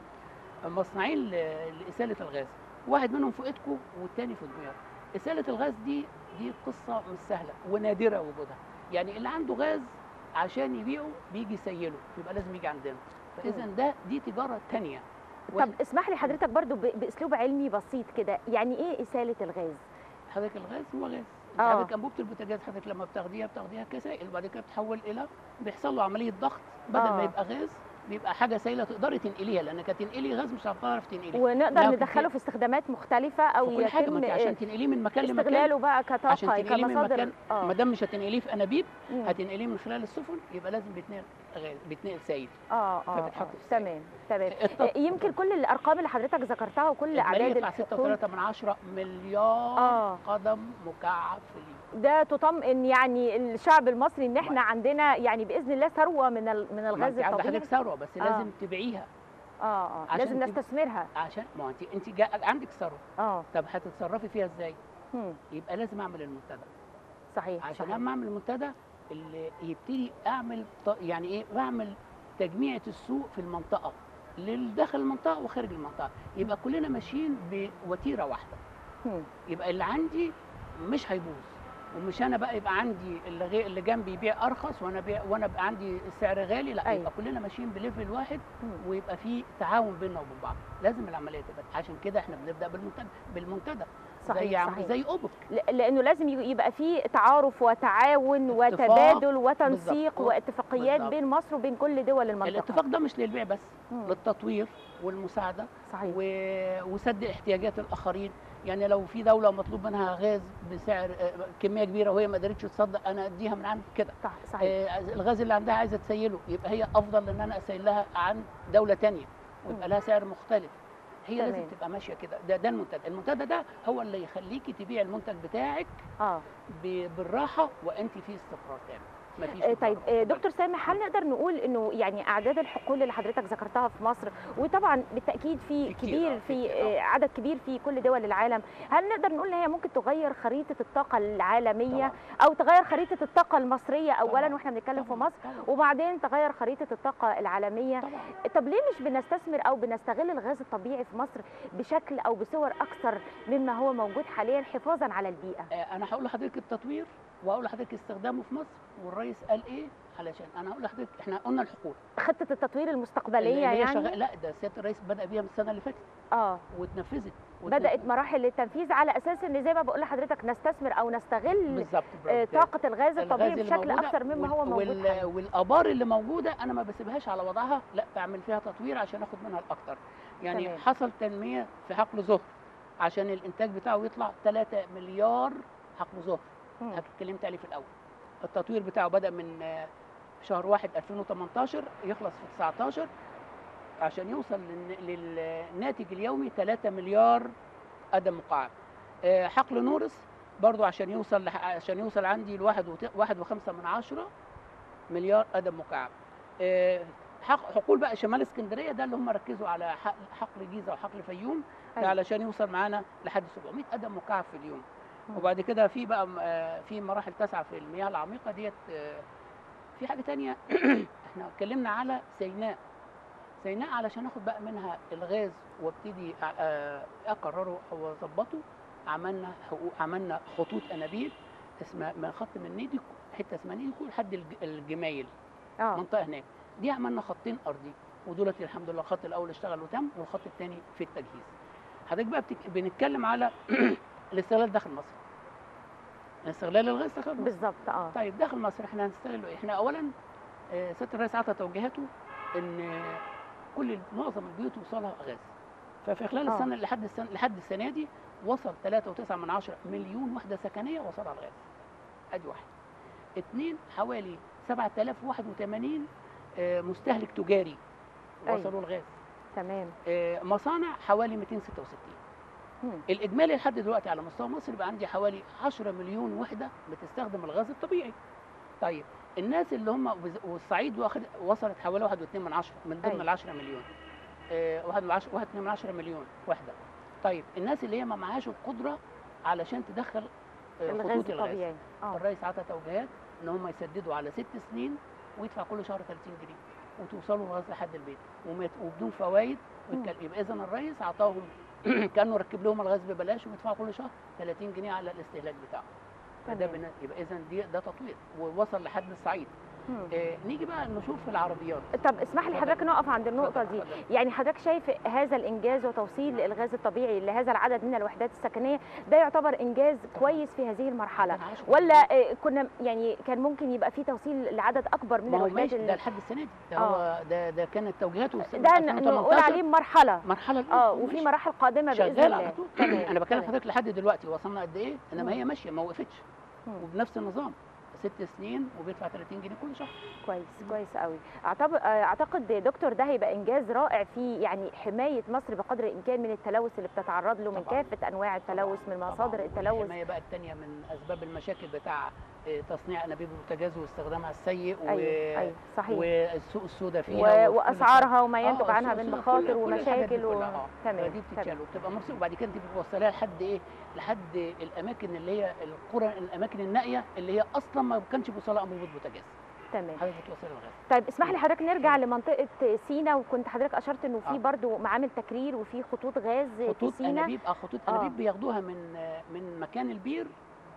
مصنعين ل- لإسالة الغاز واحد منهم في إيدكو والتاني في دمياط إسالة الغاز دي دي قصة مش سهلة ونادرة وجودها يعني اللي عنده غاز عشان يبيعه بيجي يسيله يبقى لازم يجي عندنا فإذا ده دي تجارة تانية طب اسمح لي حضرتك برضو ب- باسلوب علمي بسيط كده يعني ايه اساله الغاز حضرتك الغاز هو غاز آه. حضرتك انبوبه البوتاجاز حضرتك لما بتاخديها بتاخديها كسائل وبعد كده بتتحول الى بيحصل له عمليه ضغط بدل آه. ما يبقى غاز بيبقى حاجه سائله تقدري تنقليها لانك هتنقلي غاز مش هتعرف تنقليه ونقدر لا، ندخله كتير. في استخدامات مختلفه او في كل حاجه ما يتم انت عشان تنقليه من مكان لمكان استغلاله بقى عشان كطاقه تنقليه من كمصادر مكان ما اه دام مش هتنقليه في انابيب مم. هتنقليه من خلال السفن يبقى لازم بيتنقل غاز بيتنقل سائل اه اه فبتحط آه. في السائل. تمام تمام الط- يمكن كل الارقام اللي حضرتك ذكرتها وكل اجمالي اعداد يطلع الحقول 6.3 من عشرة مليار آه. قدم مكعب في اليوم ده تطمئن يعني الشعب المصري ان احنا عندنا يعني باذن الله ثروه من ال- من ما الغاز انت عندك الطبيعي حضرتك ثروه بس آه. لازم تبيعيها اه اه عشان لازم تب- نستثمرها عشان ما هو انت انت جا... عندك ثروه اه طب هتتصرفي فيها ازاي؟ مم. يبقى لازم اعمل المنتدى صحيح عشان صحيح. لما اعمل المنتدى اللي يبتدي اعمل ط... يعني ايه بعمل تجميعة السوق في المنطقه لداخل المنطقه وخارج المنطقه يبقى كلنا ماشيين بوتيره واحده مم. يبقى اللي عندي مش هيبوظ ومش انا بقى يبقى عندي اللي غير اللي جنبي يبيع ارخص وانا بيع وانا بقى عندي السعر غالي لا أيوة. يبقى كلنا ماشيين بليفل واحد مم. ويبقى في تعاون بيننا وبين بعض لازم العمليه تبقى عشان كده احنا بنبدا بالمنتدى بالمنتدى صحيح زي عم- صحيح زي اوبك ل- لانه لازم ي- يبقى في تعارف وتعاون اتفاق. وتبادل وتنسيق بالظبط. واتفاقيات بالظبط. بين مصر وبين كل دول المنطقه الاتفاق ده مش للبيع بس مم. للتطوير والمساعده صحيح و... وسد احتياجات الاخرين يعني لو في دوله مطلوب منها غاز بسعر آه، كميه كبيره وهي ما قدرتش تصدق انا اديها من عندي كده صح صحيح آه، الغاز اللي عندها عايزه تسيله يبقى هي افضل ان انا اسيل لها عن دوله تانية ويبقى مم. لها سعر مختلف هي تمام. لازم تبقى ماشيه كده ده ده المنتدى المنتدى ده هو اللي يخليكي تبيع المنتج بتاعك اه ب- بالراحه وانت في استقرار تام مفيش آه، طيب بالظبط. آه، دكتور سامح هل نقدر نقول انه يعني اعداد الحقول اللي حضرتك ذكرتها في مصر وطبعا بالتاكيد في في كتير، كبير آه، في في كتير، آه. آه، عدد كبير في كل دول العالم هل نقدر نقول ان هي ممكن تغير خريطه الطاقه العالميه طبعاً. او تغير خريطه الطاقه المصريه اولا طبعاً. واحنا بنتكلم في طبعاً، مصر طبعاً. وبعدين تغير خريطه الطاقه العالميه طبعا طب ليه مش بنستثمر او بنستغل الغاز الطبيعي في مصر بشكل او بصور اكثر مما هو موجود حاليا حفاظا على البيئه آه، انا هقول لحضرتك التطوير وهقول لحضرتك استخدامه في مصر والرئيس قال ايه علشان انا هقول لحضرتك احنا قلنا الحقول خطه التطوير اللي المستقبليه هي يعني شغال لا ده سياده الرئيس بدا بيها من السنه اللي فاتت اه واتنفذت بدات مراحل التنفيذ على اساس ان زي ما بقول لحضرتك نستثمر او نستغل بالظبط آه، برافو. طاقه الغاز الطبيعي الغاز اللي بشكل موجودة اكثر مما هو وال- موجود وال- حاليا والابار اللي موجوده انا ما بسيبهاش على وضعها لا بعمل فيها تطوير عشان اخد منها الاكتر يعني تمام. حصل تنميه في حقل زهر عشان الانتاج بتاعه يطلع 3 مليار حقل زهر مم. اتكلمت عليه في الاول التطوير بتاعه بدا من آه، شهر 1 2018 يخلص في 19 عشان يوصل للن- للناتج اليومي 3 مليار قدم مكعب آه، حقل نورس برضو عشان يوصل لح- عشان يوصل عندي لواحد وت- واحد وخمسة من عشرة مليار قدم مكعب آه، حق- حقول بقى شمال اسكندريه ده اللي هم ركزوا على حق- حقل جيزه وحقل فيوم ده أيوة. علشان يوصل معانا لحد 700 قدم مكعب في اليوم مم. وبعد كده في بقى م- آه، في مراحل تسعة في المياه العميقه ديت آه، في حاجه تانية احنا اتكلمنا على سيناء سيناء علشان اخد بقى منها الغاز وابتدي أ- آه، اقرره او اظبطه عملنا حقوق عملنا خطوط انابيب اسمها من خط من نيدي حته اسمها نيدي لحد الج- الجمايل اه منطقه هناك دي عملنا خطين ارضي ودولت الحمد لله الخط الاول اشتغل وتم والخط الثاني في التجهيز حضرتك بقى بتك... بنتكلم على الاستغلال داخل مصر استغلال الغاز داخل مصر بالظبط اه طيب داخل مصر احنا هنستغله ايه؟ احنا اولا آه، سياده الرئيس عطى توجيهاته ان كل معظم البيوت يوصلها غاز ففي خلال آه. السنه لحد السنه لحد السنه دي وصل 3.9 من عشرة مليون وحده سكنيه وصلها الغاز ادي واحد اثنين حوالي 7081 آه، مستهلك تجاري أيوة. وصلوا الغاز تمام آه، مصانع حوالي 266 مم. الاجمالي لحد دلوقتي على مستوى مصر يبقى عندي حوالي 10 مليون وحده بتستخدم الغاز الطبيعي طيب الناس اللي هم وز- والصعيد واخد وصلت حوالي 1.2 من عشرة من ضمن أيوة. ال 10 مليون آه، واحد من عشرة- واحد من عشرة مليون وحده طيب الناس اللي هي ما معهاش القدره علشان تدخل آه، الغاز خطوط الغاز الطبيعي اه الرئيس عطى توجيهات ان هم يسددوا على ست سنين ويدفع كل شهر 30 جنيه وتوصلوا الغاز لحد البيت وما- وبدون فوائد ويتكل- يبقى اذا الرئيس عطاهم كانه ركب لهم الغاز ببلاش ويدفعوا كل شهر 30 جنيه على الاستهلاك بتاعه فده تمام. بنا- يبقى اذا دي ده تطوير ووصل لحد الصعيد مم. آه نيجي بقى نشوف في العربيات طب اسمح لي حضرتك نقف عند النقطه اتفضل، دي اتفضل. يعني حضرتك شايف هذا الانجاز وتوصيل الغاز الطبيعي لهذا العدد من الوحدات السكنيه ده يعتبر انجاز كويس في هذه المرحله ده عشرة ولا آه، كنا يعني كان ممكن يبقى في توصيل لعدد اكبر من ما هو الوحدات ماشي ال- ده لحد السنه دي ده آه. هو ده ده كانت توجيهاته السنة ده ن- نقول 2018. عليه مرحله مرحله الأولى. اه وفي ماشي. مراحل قادمه باذن شغال على الله طول تمام انا بتكلم تمام. حضرتك لحد دلوقتي وصلنا قد ايه انما مم. هي ماشيه ما وقفتش مم. وبنفس النظام ست سنين وبيدفع 30 جنيه كل شهر كويس كويس قوي اعتقد اعتقد دكتور ده هيبقى انجاز رائع في يعني حمايه مصر بقدر الامكان من التلوث اللي بتتعرض له من طبعاً. كافه انواع التلوث من طبعاً. مصادر التلوث الحمايه بقى الثانيه من اسباب المشاكل بتاع آه، تصنيع انابيب البوتاجاز واستخدامها السيء و... ايوه ايوه صحيح والسوق السوداء و... فيها وكل واسعارها وما آه، ينتج عنها السوق من السوداء، مخاطر كل- كل الحاجات دي ومشاكل و... كلها، آه. تمام فدي تمام بتتشال وبتبقى مرسوم وبعد كده انت بتوصليها لحد ايه؟ لحد الاماكن اللي هي القرى الاماكن النائيه اللي هي اصلا ما كانش بيوصلها انبوبه بوتاجاز تمام حضرتك بتوصلها الغاز طيب اسمح لي حضرتك نرجع لمنطقه سينا وكنت حضرتك اشرت انه في آه. برضو معامل تكرير وفي خطوط غاز في خطوط سينا انابيب اه خطوط آه. انابيب بياخدوها من من مكان البير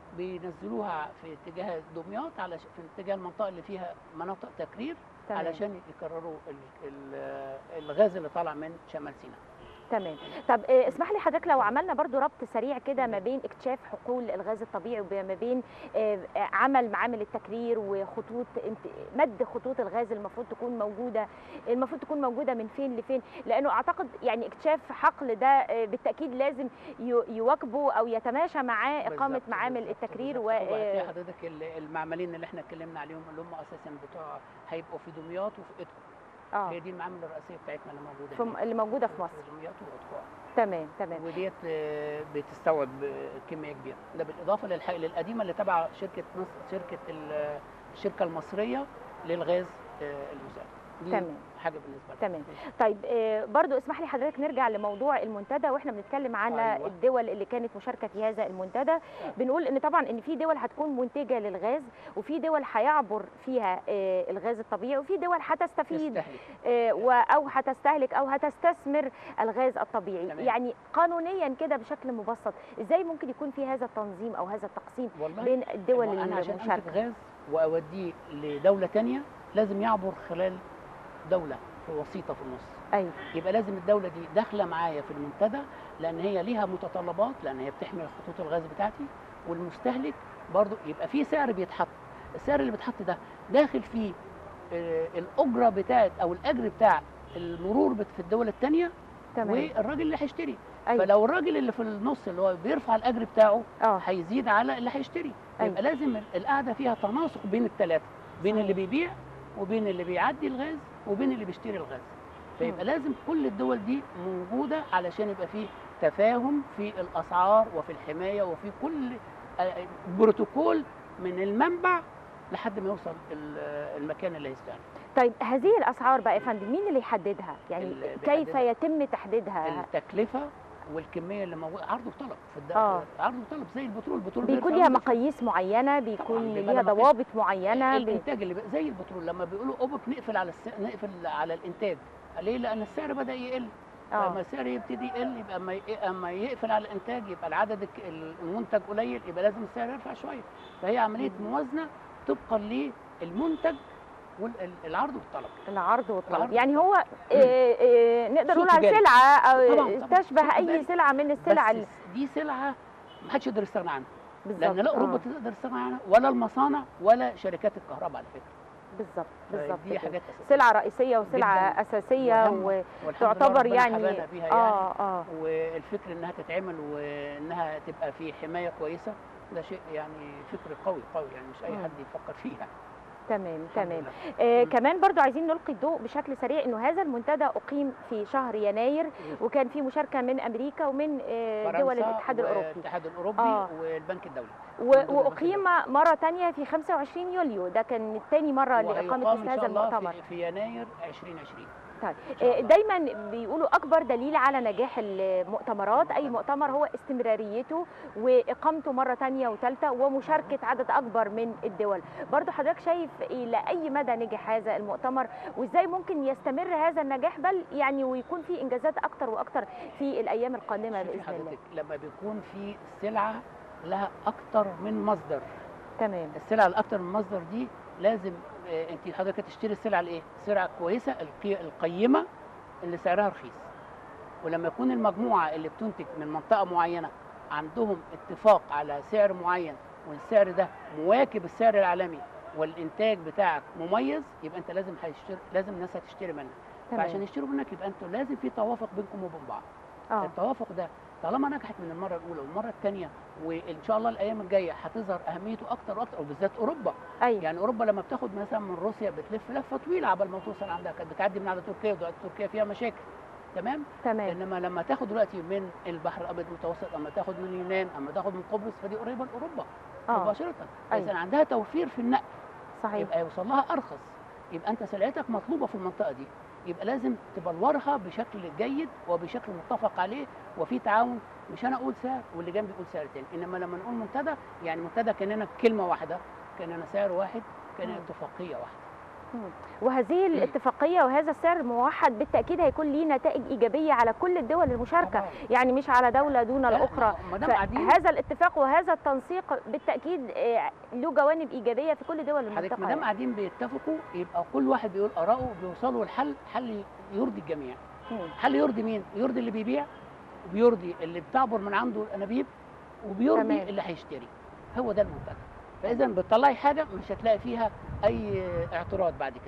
بينزلوها في اتجاه دمياط على في اتجاه المنطقه اللي فيها مناطق تكرير تمام علشان يكرروا ال- ال- الغاز اللي طالع من شمال سيناء تمام طب آه، اسمح لي حضرتك لو عملنا برضو ربط سريع كده ما بين اكتشاف حقول الغاز الطبيعي وما بين آه، آه، عمل معامل التكرير وخطوط انت- مد خطوط الغاز المفروض تكون موجوده المفروض تكون موجوده من فين لفين لانه اعتقد يعني اكتشاف حقل ده آه، بالتاكيد لازم يو- يواكبه او يتماشى معاه اقامه بالظبط، معامل بالظبط، التكرير و بالظبط. هو هتلاقي آه، حضرتك ال- المعملين اللي احنا اتكلمنا عليهم اللي هم اساسا بتوع هيبقوا في دمياط وفي ادكو اه هي دي المعامل الرئيسيه بتاعتنا اللي موجوده في- هناك. اللي موجوده في مصر دمياط وادكو تمام تمام وديت آه، بتستوعب آه، كميه كبيره ده بالاضافه للح... للقديمه اللي تبع شركه مصر شركه ال- الشركه المصريه للغاز آه، المسال دي تمام. حاجه بالنسبه لنا تمام طيب آه، برضو اسمح لي حضرتك نرجع لموضوع المنتدى واحنا بنتكلم على أيوة. الدول اللي كانت مشاركه في هذا المنتدى بنقول ان طبعا ان في دول هتكون منتجه للغاز وفي دول هيعبر فيها آه، الغاز الطبيعي وفي دول هتستفيد تستهلك آه، و- او هتستهلك او هتستثمر الغاز الطبيعي تمام. يعني قانونيا كده بشكل مبسط ازاي ممكن يكون في هذا التنظيم او هذا التقسيم والله بين الدول هو انا عشان انتج المشاركه غاز واوديه لدوله تانية لازم يعبر خلال دوله في وسيطه في النص ايوه يبقى لازم الدوله دي داخله معايا في المنتدى لان هي ليها متطلبات لان هي بتحمي خطوط الغاز بتاعتي والمستهلك برضو يبقى في سعر بيتحط السعر اللي بيتحط ده داخل فيه آه، الاجره بتاعت او الاجر بتاع المرور بت- في الدول الثانيه تمام والراجل اللي هيشتري ايوه فلو الراجل اللي في النص اللي هو بيرفع الاجر بتاعه اه هيزيد على اللي هيشتري أيوة. يبقى لازم القعده فيها تناسق بين الثلاثه بين صحيح. اللي بيبيع وبين اللي بيعدي الغاز وبين اللي بيشتري الغاز فيبقى لازم كل الدول دي موجوده علشان يبقى فيه تفاهم في الاسعار وفي الحمايه وفي كل آه، بروتوكول من المنبع لحد ما يوصل ال- المكان اللي هيستهلك طيب هذه الاسعار بقى يا فندم مين اللي يحددها يعني اللي كيف بيحددها. يتم تحديدها التكلفه والكميه اللي موجوده عرض وطلب في الد... آه. عرض وطلب زي البترول البترول بيكون بيرفع ليها وينزل. مقاييس معينه بيكون طبعاً، بيبقى ليها لها مقاييس. ضوابط معينه بي... الانتاج اللي بقى- زي البترول لما بيقولوا اوبك نقفل على الس... نقفل على الانتاج ليه؟ لان السعر بدا يقل اه لما السعر يبتدي يقل يبقى اما ي- اما يقفل على الانتاج يبقى العدد الك- المنتج قليل يبقى لازم السعر يرفع شويه فهي عمليه مم. موازنه طبقا للمنتج والعرض والطلب العرض والطلب العرض يعني هو آه، آه، نقدر سوق نقول على تجاري. سلعه او طبعاً، طبعاً، تشبه سوق اي تجاري. سلعه من السلع ال- بس دي سلعه ما حدش يقدر يستغنى عنها بالظبط لان لا اوروبا آه، تقدر تستغنى عنها ولا المصانع ولا شركات الكهرباء على فكره بالظبط بالظبط دي كده. حاجات اساسيه سلعه رئيسيه وسلعه جداً. اساسيه وهامة. والحمد لله وتعتبر ربنا يعني حبانا بيها يعني اه اه والفكر انها تتعمل وانها تبقى في حمايه كويسه ده شيء يعني فكر قوي قوي يعني مش اي مم. حد يفكر فيها تمام الحمد تمام لله. آه مم. كمان برضو عايزين نلقي الضوء بشكل سريع انه هذا المنتدى اقيم في شهر يناير وكان في مشاركه من امريكا ومن آه دول فرنسا الاتحاد الاوروبي والاتحاد الاوروبي آه. والبنك الدولي و- دول البنك واقيم مره تانية في 25 يوليو ده كان ثاني مره لاقامه وهيقام مثل ان هذا شاء الله المؤتمر في, في يناير 2020 طيب إن شاء آه، الله. دايما بيقولوا اكبر دليل على نجاح المؤتمرات اي مؤتمر هو استمراريته واقامته مره تانية وثالثه ومشاركه عدد اكبر من الدول برضو حضرتك شايف الى اي مدى نجح هذا المؤتمر وازاي ممكن يستمر هذا النجاح بل يعني ويكون في انجازات اكتر واكتر في الايام القادمه شوفي باذن الله حضرتك لما بيكون في سلعه لها اكتر من مصدر تمام السلعه الاكتر من مصدر دي لازم آه، انت حضرتك تشتري السلعه الايه؟ سلعه كويسه القي- القيمه اللي سعرها رخيص. ولما يكون المجموعه اللي بتنتج من منطقه معينه عندهم اتفاق على سعر معين والسعر ده مواكب السعر العالمي والانتاج بتاعك مميز يبقى انت لازم هيشتري لازم الناس هتشتري منك. فعشان تمام يشتروا منك يبقى انتوا لازم في توافق بينكم وبين بعض. اه التوافق ده طالما نجحت من المره الاولى والمره الثانيه وان شاء الله الايام الجايه هتظهر اهميته اكتر واكتر وبالذات اوروبا ايوه يعني اوروبا لما بتاخد مثلا من روسيا بتلف لفه طويله عبال ما توصل عندها كانت بتعدي من على تركيا ودلوقتي تركيا فيها مشاكل تمام تمام انما لما تاخد دلوقتي من البحر الابيض المتوسط اما تاخد من اليونان اما تاخد من قبرص فدي قريبه لاوروبا اه مباشره أيوة. اذا عندها توفير في النقل صحيح يبقى يوصل لها ارخص يبقى انت سلعتك مطلوبه في المنطقه دي يبقى لازم تبلورها بشكل جيد وبشكل متفق عليه وفي تعاون مش انا اقول سعر واللي جنبي يقول سعر تاني انما لما نقول منتدى يعني منتدى كاننا كلمه واحده كاننا سعر واحد كان مم. اتفاقيه واحده وهذه الاتفاقيه وهذا السعر الموحد بالتاكيد هيكون ليه نتائج ايجابيه على كل الدول المشاركه طبعاً. يعني مش على دوله دون لا، الاخرى ما دام قاعدين هذا الاتفاق وهذا التنسيق بالتاكيد آه، له جوانب ايجابيه في كل دول حضرتك المنطقه ما دام يعني. قاعدين بيتفقوا يبقى كل واحد بيقول اراءه بيوصلوا لحل حل يرضي الجميع مم. حل يرضي مين يرضي اللي بيبيع وبيرضي اللي بتعبر من عنده الانابيب وبيرضي تمام. اللي هيشتري هو ده المنتج فاذا بتطلعي حاجه مش هتلاقي فيها اي اعتراض بعد كده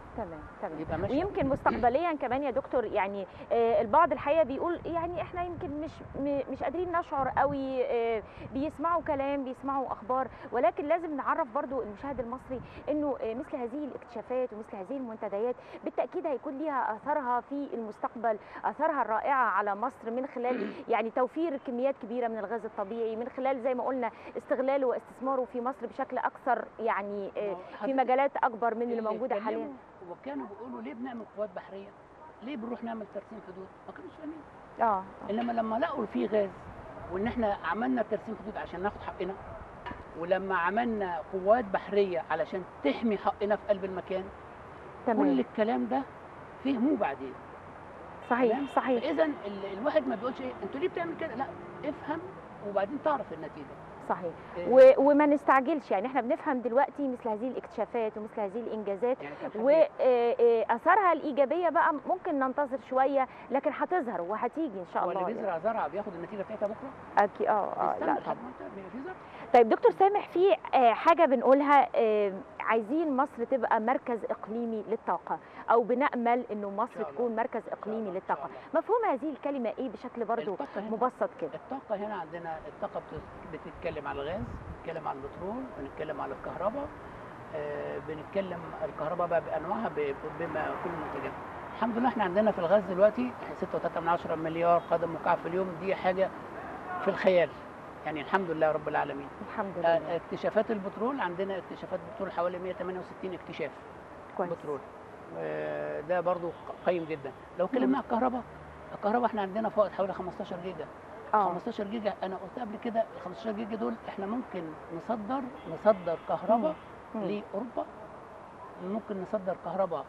تمام تمام يبقى ماشي ويمكن مستقبليا كمان يا دكتور يعني آه، البعض الحقيقه بيقول يعني احنا يمكن مش م- مش قادرين نشعر قوي آه، بيسمعوا كلام بيسمعوا اخبار ولكن لازم نعرف برضو المشاهد المصري انه آه، مثل هذه الاكتشافات ومثل هذه المنتديات بالتاكيد هيكون ليها اثرها في المستقبل اثرها الرائعه على مصر من خلال يعني توفير كميات كبيره من الغاز الطبيعي من خلال زي ما قلنا استغلاله واستثماره في مصر بشكل اكثر يعني آه، في مجالات اكبر من اللي موجوده حاليا وكانوا بيقولوا ليه بنعمل قوات بحريه؟ ليه بنروح نعمل ترسيم حدود؟ ما كانوش فاهمين اه انما لما لقوا في غاز وان احنا عملنا ترسيم حدود عشان ناخد حقنا ولما عملنا قوات بحريه علشان تحمي حقنا في قلب المكان كل تمام الكلام ده فهموه بعدين صحيح تمام؟ صحيح فاذا ال- الواحد ما بيقولش ايه انتوا ليه بتعمل كده؟ لا افهم وبعدين تعرف النتيجه صحيح إيه، و... وما نستعجلش يعني احنا بنفهم دلوقتي مثل هذه الاكتشافات ومثل هذه الانجازات يعني كان حد- واثارها الايجابيه بقى ممكن ننتظر شويه لكن هتظهر وهتيجي ان شاء هو اللي الله بيزرع زرعه بياخد النتيجه بتاعتها بكره؟ أكي... اه اه يستنى لا لحد طبعا ما انت- بيبقى في زرع طيب دكتور سامح في آه، حاجه بنقولها آه، عايزين مصر تبقى مركز اقليمي للطاقه او بنامل انه مصر شاء الله. تكون مركز شاء اقليمي الله، إن للطاقه شاء الله. مفهوم هذه الكلمه ايه بشكل برضو الطاقة هنا مبسط كده الطاقة هنا عندنا الطاقة بت- بتتكلم على الغاز بنتكلم على البترول بنتكلم على الكهرباء آه، بنتكلم الكهرباء بقى بأنواعها ب- بما كل منتجات الحمد لله احنا عندنا في الغاز دلوقتي 6.3 مليار قدم مكعب في اليوم دي حاجة في الخيال يعني الحمد لله رب العالمين الحمد آه، لله اكتشافات البترول عندنا اكتشافات بترول حوالي 168 اكتشاف كويس بترول آه، ده برضو قيم جدا لو اتكلمنا على الكهرباء الكهرباء احنا عندنا فائض حوالي 15 جيجا اه 15 جيجا انا قلت قبل كده ال 15 جيجا دول احنا ممكن نصدر نصدر كهرباء مم. لاوروبا ممكن نصدر كهرباء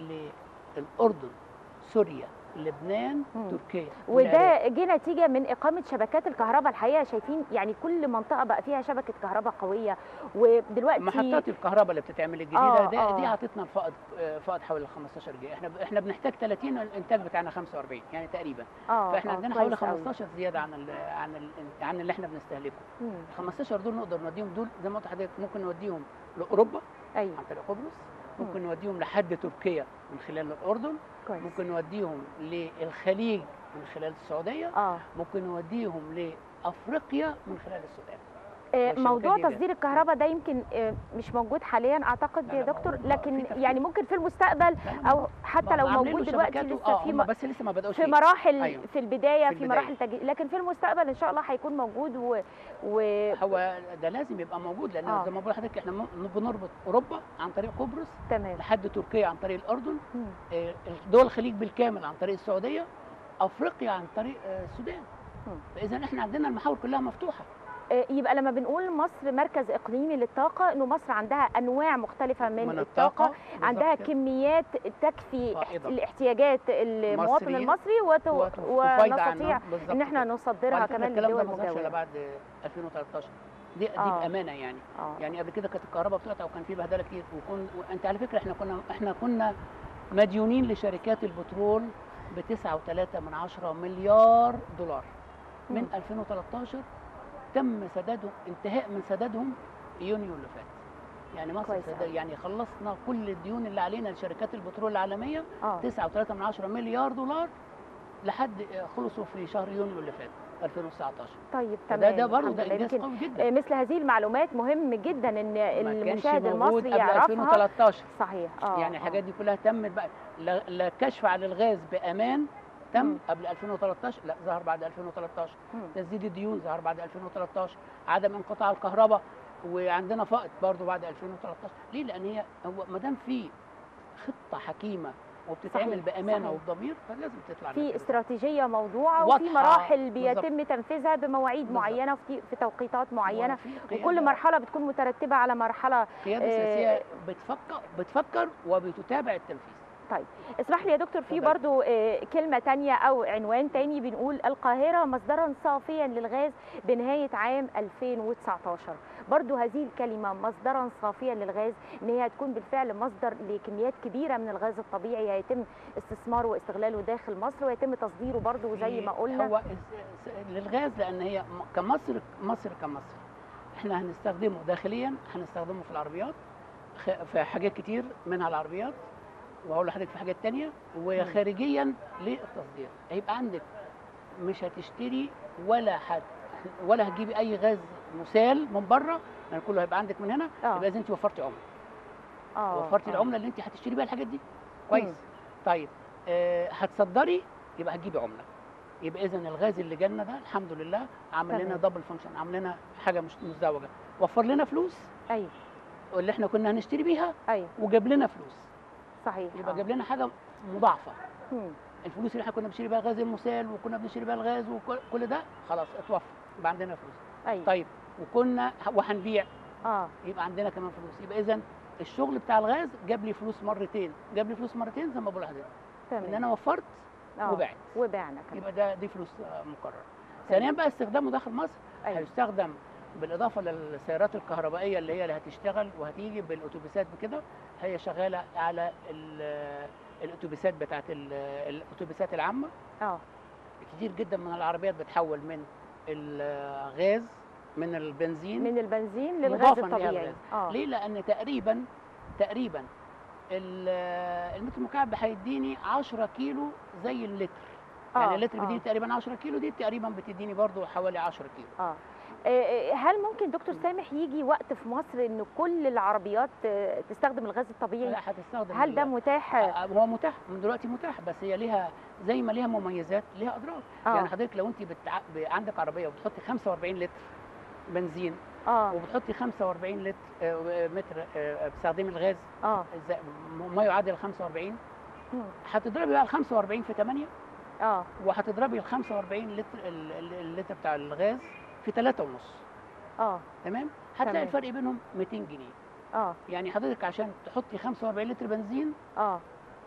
للاردن سوريا لبنان مم. تركيا والعراق. وده جه نتيجه من اقامه شبكات الكهرباء الحقيقه شايفين يعني كل منطقه بقى فيها شبكه كهرباء قويه ودلوقتي محطات الكهرباء اللي بتتعمل الجديده آه، دي, آه. دي عطتنا الفائض آه، فائض حوالي 15 جيجا احنا احنا بنحتاج 30 الانتاج بتاعنا 45 يعني تقريبا اه فاحنا آه، عندنا كويس حوالي أوي. 15 زياده عن ال عن ال عن اللي احنا بنستهلكه مم. ال 15 دول نقدر نوديهم دول زي ما قلت لحضرتك ممكن نوديهم لاوروبا ايوه عن طريق قبرص ممكن نوديهم لحد تركيا من خلال الاردن كويس ممكن نوديهم للخليج من خلال السعوديه اه ممكن نوديهم لافريقيا من خلال السودان آه، والشبكات موضوع دي بقى. تصدير الكهرباء ده يمكن آه، مش موجود حاليا اعتقد لا، يا لا، دكتور موجود. لكن في تفكير. يعني ممكن في المستقبل لا، لا، او حتى لو عاملين موجود له دلوقتي شبكات و- لسه اه في هم م- بس لسه ما بداوش في فيه. مراحل أيوة. في البدايه في في, البداية. مراحل تجهيز لكن في المستقبل ان شاء الله هيكون موجود و, و... هو ده لازم يبقى موجود لان آه. زي ما بقول لحضرتك احنا م- بنربط اوروبا عن طريق قبرص تمام لحد تركيا عن طريق الاردن مم. آه، دول الخليج بالكامل عن طريق السعوديه افريقيا عن طريق آه، السودان مم. فاذا احنا عندنا المحاور كلها مفتوحه آه، يبقى لما بنقول مصر مركز اقليمي للطاقه انه مصر عندها انواع مختلفه من, من الطاقه بالظبط عندها كده. كميات تكفي فائضة. الاحتياجات المواطن المصريين المصري وت... وت- وفايدة عنهم. ونستطيع بالظبط ان احنا كده. نصدرها وعلى فكرة كمان الكلام ده للدول ما ظهرش الا المجاوره بعد 2013 دي دي آه. بامانه يعني اه يعني قبل كده كانت الكهرباء بتقطع وكان في بهدله كتير وكن وانت على فكره احنا كنا احنا كنا مديونين لشركات البترول ب 9.3 من عشرة مليار دولار من مم. 2013 تم سدادهم انتهاء من سدادهم يونيو اللي فات يعني مصر كويس سداد أوي. يعني خلصنا كل الديون اللي علينا لشركات البترول العالميه اه 9.3 من عشرة مليار دولار لحد خلصوا في شهر يونيو اللي فات 2019 طيب ده تمام ده برضه الحمد ده لله. انجاز يمكن قوي جدا آه، مثل هذه المعلومات مهم جدا ان ما كانش المشاهد موجود المصري قبل يعرفها 2013 صحيح اه يعني آه. الحاجات دي كلها تمت بقى لا, لا كشف عن الغاز بامان تم مم. قبل 2013 لا ظهر بعد 2013 مم. تسديد الديون ظهر بعد 2013 عدم انقطاع الكهرباء وعندنا فائض برضه بعد 2013 ليه لان هي هو ما دام في خطه حكيمه وبتتعمل صحيح، بامانه صحيح. وبضمير فلازم تطلع في النتيجة. استراتيجيه موضوعه وفي واضحة، مراحل بالظبط. بيتم تنفيذها بمواعيد بالظبط. معينه وفي في توقيتات معينه وفي وكل قيادة- مرحله بتكون مترتبه على مرحله قياده آه، سياسيه بتفكر بتفكر وبتتابع التنفيذ اسمح لي يا دكتور في اتفضل. برضو آه، كلمة تانية أو عنوان تاني بنقول القاهرة مصدرا صافيا للغاز بنهاية عام 2019 برضو هذه الكلمة مصدرا صافيا للغاز إن هي هتكون بالفعل مصدر لكميات كبيرة من الغاز الطبيعي هيتم استثماره واستغلاله داخل مصر ويتم تصديره برضو زي ما قلنا هو الس- للغاز لان هي م- كمصر مصر كمصر احنا هنستخدمه داخليا هنستخدمه في العربيات خ- في حاجات كتير منها العربيات وهقول لحضرتك في حاجات تانية وخارجيا للتصدير هيبقى عندك مش هتشتري ولا حد ولا هتجيبي اي غاز مسال من بره لان كله هيبقى عندك من هنا آه. يبقى اذا انت وفرتي عمله اه وفرتي آه. العمله اللي انت هتشتري بيها الحاجات دي مم. كويس طيب آه هتصدري يبقى هتجيبي عمله يبقى اذا الغاز اللي جالنا ده الحمد لله عمل لنا تمام. دبل فانكشن عمل لنا حاجه مش مزدوجه وفر لنا فلوس ايوه اللي احنا كنا هنشتري بيها ايوه وجاب لنا فلوس صحيح يبقى آه. جاب لنا حاجه مضاعفه مم. الفلوس اللي احنا كنا بنشتري بيها غاز المسال وكنا بنشتري بيها الغاز وكل ده خلاص اتوفر يبقى عندنا فلوس ايوه طيب وكنا وهنبيع اه يبقى عندنا كمان فلوس يبقى اذا الشغل بتاع الغاز جاب لي فلوس مرتين جاب لي فلوس مرتين زي ما بقول لحضرتك ان تمام انا وفرت آه. وبعت وبعنا كمان يبقى ده دي فلوس آه، مكرره ثانيا بقى استخدامه داخل مصر أيوة. هيستخدم بالاضافه للسيارات الكهربائيه اللي هي اللي هتشتغل وهتيجي بالاتوبيسات بكده هي شغاله على ال- الاتوبيسات بتاعت ال- الاتوبيسات العامه اه كتير جدا من العربيات بتحول من الغاز من البنزين من البنزين للغاز مضافاً ليها الطبيعي الغاز. اه ليه؟ لأن تقريبا تقريبا ال- المتر المكعب هيديني 10 كيلو زي اللتر يعني آه، اللتر آه. بيديني تقريبا 10 كيلو دي تقريبا بتديني برضو حوالي 10 كيلو اه آه، هل ممكن دكتور سامح يجي وقت في مصر ان كل العربيات آه، تستخدم الغاز الطبيعي لا هتستخدم هل ده ال- متاح آه، هو متاح من دلوقتي متاح بس هي ليها زي ما ليها مميزات ليها اضرار آه. يعني حضرتك لو انت بتع... ب- عندك عربيه وبتحطي 45 لتر بنزين اه وبتحطي 45 لتر آه، متر آه، بتستخدمي الغاز اه زي- ما يعادل 45 مم. هتضربي بقى ال 45 في 8 اه وهتضربي ال 45 لتر ال- ال- اللتر بتاع الغاز في 3 ونص اه تمام هتلاقي تمام. الفرق بينهم 200 جنيه اه يعني حضرتك عشان تحطي 45 لتر بنزين اه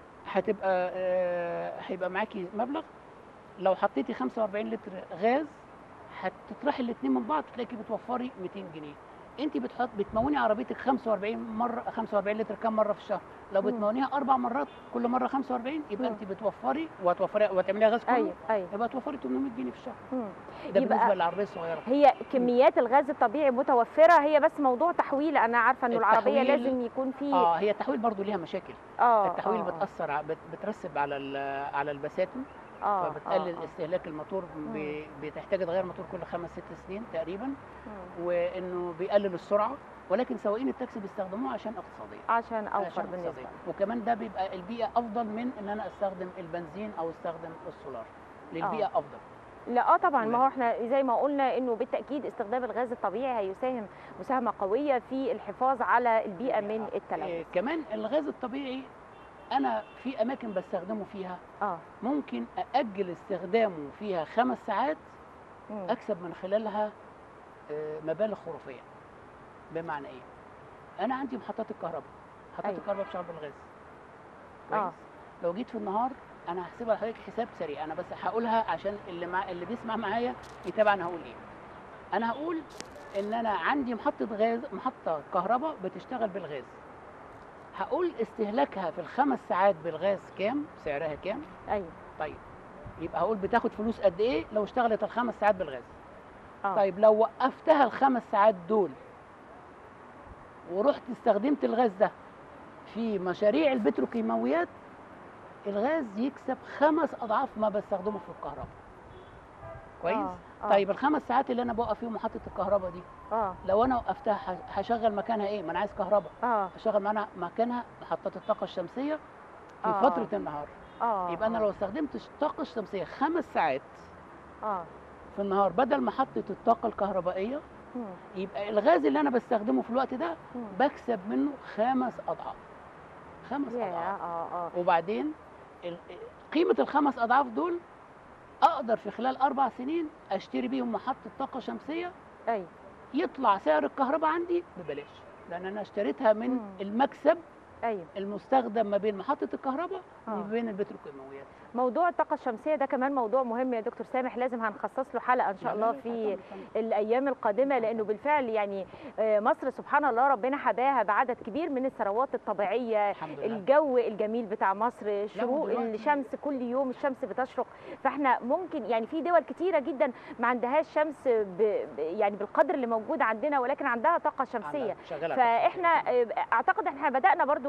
هتبقى آه، هيبقى معاكي مبلغ لو حطيتي 45 لتر غاز هتطرحي الاثنين من بعض تلاقي بتوفري 200 جنيه انت بتحط بتموني عربيتك 45 مره 45 لتر كام مره في الشهر لو مم. بتمونيها اربع مرات كل مره 45 يبقى مم. انت بتوفري وهتوفري وهتعمليها غاز كله ايوه ايوه يبقى توفري 800 جنيه في الشهر مم. ده يبقى- بالنسبه للعربيه الصغيره هي كميات الغاز الطبيعي متوفره هي بس موضوع تحويل انا عارفه انه العربيه التحويل- لازم يكون فيه اه هي التحويل برضو ليها مشاكل اه التحويل آه، بتاثر ع- بت- بترسب على ال- على البساتم اه فبتقلل آه، آه. استهلاك الموتور ب- بتحتاج تغير الموتور كل خمس ست سنين تقريبا مم. وانه بيقلل السرعه ولكن سواقين التاكسي بيستخدموه عشان اقتصاديه عشان اوفر عشان بالنسبه اقتصادية. وكمان ده بيبقى البيئه افضل من ان انا استخدم البنزين او استخدم السولار للبيئه افضل لا اه طبعا ما تمام. هو احنا زي ما قلنا انه بالتاكيد استخدام الغاز الطبيعي هيساهم مساهمه قويه في الحفاظ على البيئه من إيه التلوث كمان الغاز الطبيعي انا في اماكن بستخدمه فيها اه ممكن ااجل استخدامه فيها خمس ساعات مم. اكسب من خلالها آه، مبالغ خرافيه بمعنى ايه انا عندي محطات الكهرباء محطات أيوة. الكهرباء بتشتغل بالغاز آه. كويس لو جيت في النهار انا هحسبها لحضرتك حساب سريع انا بس هقولها عشان اللي مع اللي بيسمع معايا يتابع انا هقول ايه انا هقول ان انا عندي محطه غاز محطه كهرباء بتشتغل بالغاز هقول استهلاكها في الخمس ساعات بالغاز كام سعرها كام ايوه طيب يبقى هقول بتاخد فلوس قد ايه لو اشتغلت الخمس ساعات بالغاز اه طيب لو وقفتها الخمس ساعات دول ورحت استخدمت الغاز ده في مشاريع البتروكيماويات الغاز يكسب خمس اضعاف ما بستخدمه في الكهرباء كويس آه. آه. طيب الخمس ساعات اللي انا بوقف فيهم محطه الكهرباء دي اه لو انا وقفتها ه- هشغل مكانها ايه ما انا عايز كهرباء اه هشغل معانا مكانها محطات الطاقه الشمسيه في آه. فتره النهار اه يبقى انا آه. لو استخدمت الطاقه الشمسيه خمس ساعات اه في النهار بدل محطه الطاقه الكهربائيه مم. يبقى الغاز اللي انا بستخدمه في الوقت ده مم. بكسب منه خمس اضعاف خمس يا اضعاف اه اه وبعدين ال- قيمه الخمس اضعاف دول اقدر في خلال اربع سنين اشتري بيهم محطه طاقه شمسيه ايوه يطلع سعر الكهرباء عندي ببلاش لان انا اشتريتها من مم. المكسب ايوه المستخدم ما بين محطه الكهرباء آه. وما بين البتروكيماويات موضوع الطاقه الشمسيه ده كمان موضوع مهم يا دكتور سامح لازم هنخصص له حلقه ان شاء الله في الايام القادمه لانه بالفعل يعني آه، مصر سبحان الله ربنا حباها بعدد كبير من الثروات الطبيعيه الحمد لله الجو الجميل بتاع مصر شروق ودلوقتي- الشمس كل يوم الشمس بتشرق فاحنا ممكن يعني في دول كتيره جدا ما عندهاش شمس ب ب- يعني بالقدر اللي موجود عندنا ولكن عندها طاقه شمسيه عندها- شغالة فاحنا آه، اعتقد احنا بدانا برضو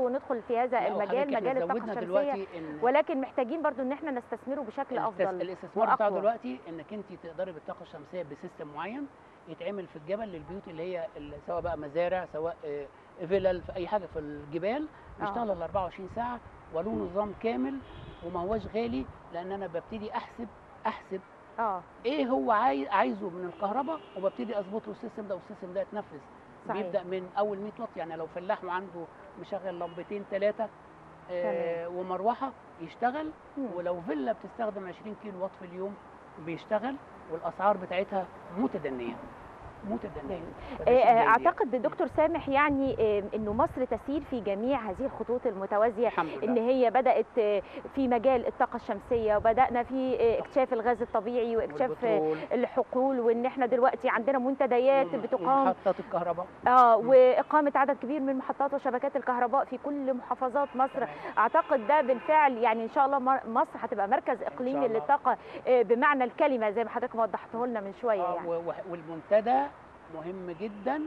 برضو وندخل في هذا لا، المجال وحضرتك إحنا مجال الطاقه زودنا الشمسيه دلوقتي إن ولكن محتاجين برضو ان احنا نستثمره بشكل الاستس- افضل الاستثمار بتاعه وأقوى. دلوقتي انك انت تقدري بالطاقه الشمسيه بسيستم معين يتعمل في الجبل للبيوت اللي هي ال- سواء بقى مزارع سواء آه، فيلل في اي حاجه في الجبال آه. بيشتغل ال 24 ساعه وله نظام كامل وما هوش غالي لان انا ببتدي احسب احسب اه ايه هو عايز عايزه من الكهرباء وببتدي اظبط له السيستم ده والسيستم ده يتنفذ صحيح. بيبدا من اول 100 واط يعني لو فلاح وعنده مشغل لمبتين ثلاثه آه ومروحه يشتغل مم. ولو فيلا بتستخدم 20 كيلو واط في اليوم بيشتغل والاسعار بتاعتها متدنيه متدنيه فده آه، شيء آه، جيد يعني. اعتقد دكتور سامح يعني آه، انه مصر تسير في جميع هذه الخطوط المتوازيه الحمد ان لله هي بدات آه، في مجال الطاقه الشمسيه وبدانا في آه، اكتشاف الغاز الطبيعي واكتشاف آه، والبترول الحقول وان احنا دلوقتي عندنا منتديات وم- بتقام ومحطات الكهرباء اه مم. واقامه عدد كبير من محطات وشبكات الكهرباء في كل محافظات مصر تمام. اعتقد ده بالفعل يعني ان شاء الله مر- مصر هتبقى مركز اقليمي الله. للطاقه آه، بمعنى الكلمه زي ما حضرتك وضحته لنا من شويه آه، يعني و- و- والمنتدى مهم جدا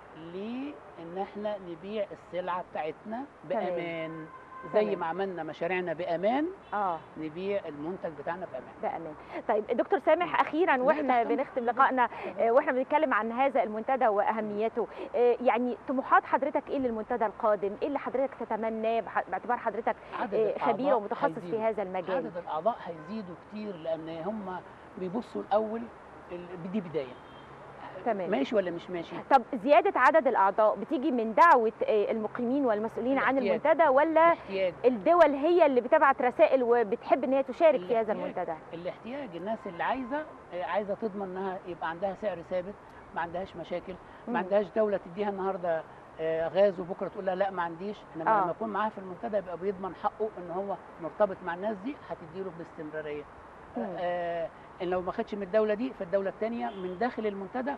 لان احنا نبيع السلعه بتاعتنا بامان زي تمام. ما عملنا مشاريعنا بامان اه نبيع المنتج بتاعنا بامان بأمان طيب دكتور سامح اخيرا واحنا تحت أمرك. بنختم لقائنا آه، واحنا بنتكلم عن هذا المنتدى واهميته آه، يعني طموحات حضرتك ايه للمنتدى القادم ايه اللي حضرتك تتمناه بح- باعتبار حضرتك عدد آه، خبير الأعضاء ومتخصص في هيزيدوا. هذا المجال عدد الاعضاء هيزيدوا كتير لان هم بيبصوا الاول ال- دي بدايه تمام. ماشي ولا مش ماشي طب زياده عدد الاعضاء بتيجي من دعوه آه، المقيمين والمسؤولين عن الاحتياج. المنتدى ولا الاحتياج الدول هي اللي بتبعت رسائل وبتحب ان هي تشارك في هذا الاحتياج. المنتدى الاحتياج الناس اللي عايزه آه، عايزه تضمن انها يبقى عندها سعر ثابت ما عندهاش مشاكل مم. ما عندهاش دوله تديها النهارده آه، غاز وبكره تقول لها لا ما عنديش انما آه. لما يكون معاها في المنتدى يبقى بيضمن حقه ان هو مرتبط مع الناس دي هتديله باستمراريه مم. آه ان لو ما خدش من الدوله دي فالدوله الثانيه من داخل المنتدى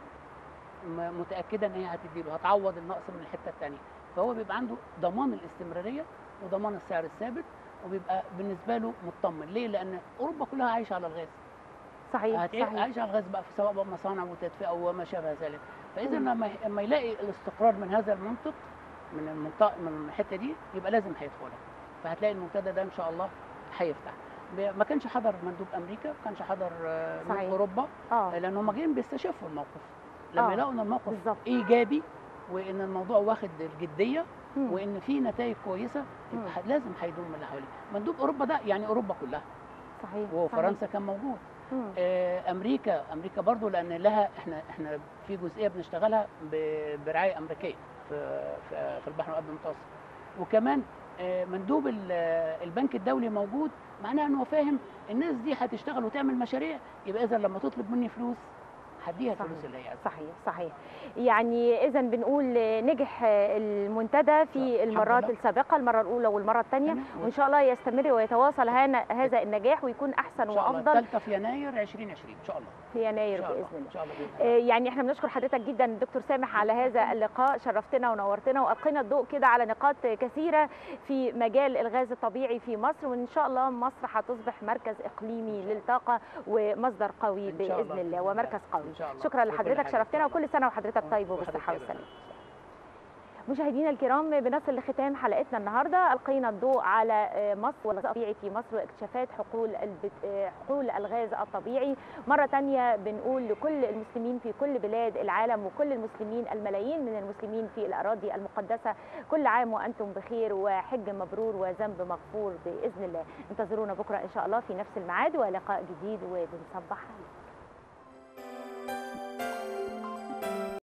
م- متاكده ان هي هتديله هتعوض النقص من الحته الثانيه فهو بيبقى عنده ضمان الاستمراريه وضمان السعر الثابت وبيبقى بالنسبه له مطمن ليه لان اوروبا كلها عايشه على الغاز صحيح هتعيش صحيح عايشه على الغاز بقى في سواء بقى مصانع وتدفئه وما شابه ذلك فاذا مم. لما لما يلاقي الاستقرار من هذا المنطق من المنطقه من الحته دي يبقى لازم هيدخلها فهتلاقي المنتدى ده ان شاء الله هيفتح ب- ما كانش حضر مندوب امريكا ما كانش حضر آه، من صحيح. اوروبا اه لان هم جايين بيستشفوا الموقف لما آه، يلاقوا ان الموقف بالظبط ايجابي وان الموضوع واخد الجديه مم. وان في نتائج كويسه يبقى مم. ح- لازم هيدوم من اللي حواليه مندوب اوروبا ده يعني اوروبا كلها صحيح وفرنسا كان موجود صحيح. مم. آه، امريكا امريكا برضو لان لها احنا احنا في جزئيه بنشتغلها ب- برعايه امريكيه في في, في البحر الابيض المتوسط وكمان آه، مندوب ال- آه، البنك الدولي موجود معناه انه فاهم الناس دي هتشتغل وتعمل مشاريع يبقى اذا لما تطلب مني فلوس هديها صحيح. الفلوس اللي هي عايزاها. صحيح صحيح يعني اذا بنقول نجح المنتدى في الحمد المرات لله. السابقه المره الاولى والمره الثانيه تمام. وان شاء الله يستمر ويتواصل هنا- هذا النجاح ويكون احسن ان شاء الله وافضل الثالثه في يناير 2020 ان شاء الله في يناير ان شاء الله باذن الله ان شاء الله بإذن آه، الله. يعني احنا بنشكر حضرتك جدا دكتور سامح على هذا اللقاء شرفتنا ونورتنا والقينا الضوء كده على نقاط كثيره في مجال الغاز الطبيعي في مصر وان شاء الله مصر هتصبح مركز اقليمي للطاقه ومصدر قوي إن شاء الله باذن الله بإذن ومركز قوي إن شاء الله. شكرا في كل لحضرتك حاجة إن شرفتنا شاء الله. وكل سنه وحضرتك طيب وحضرتك وبالصحه طيب. والسلامه مشاهدينا الكرام بنصل لختام حلقتنا النهارده القينا الضوء على آه، مصر والغاز الطبيعي في مصر واكتشافات حقول البت... آه، حقول الغاز الطبيعي مره تانية بنقول لكل المسلمين في كل بلاد العالم وكل المسلمين الملايين من المسلمين في الاراضي المقدسه كل عام وانتم بخير وحج مبرور وذنب مغفور باذن الله انتظرونا بكره ان شاء الله في نفس الميعاد ولقاء جديد وبنصبح عليكم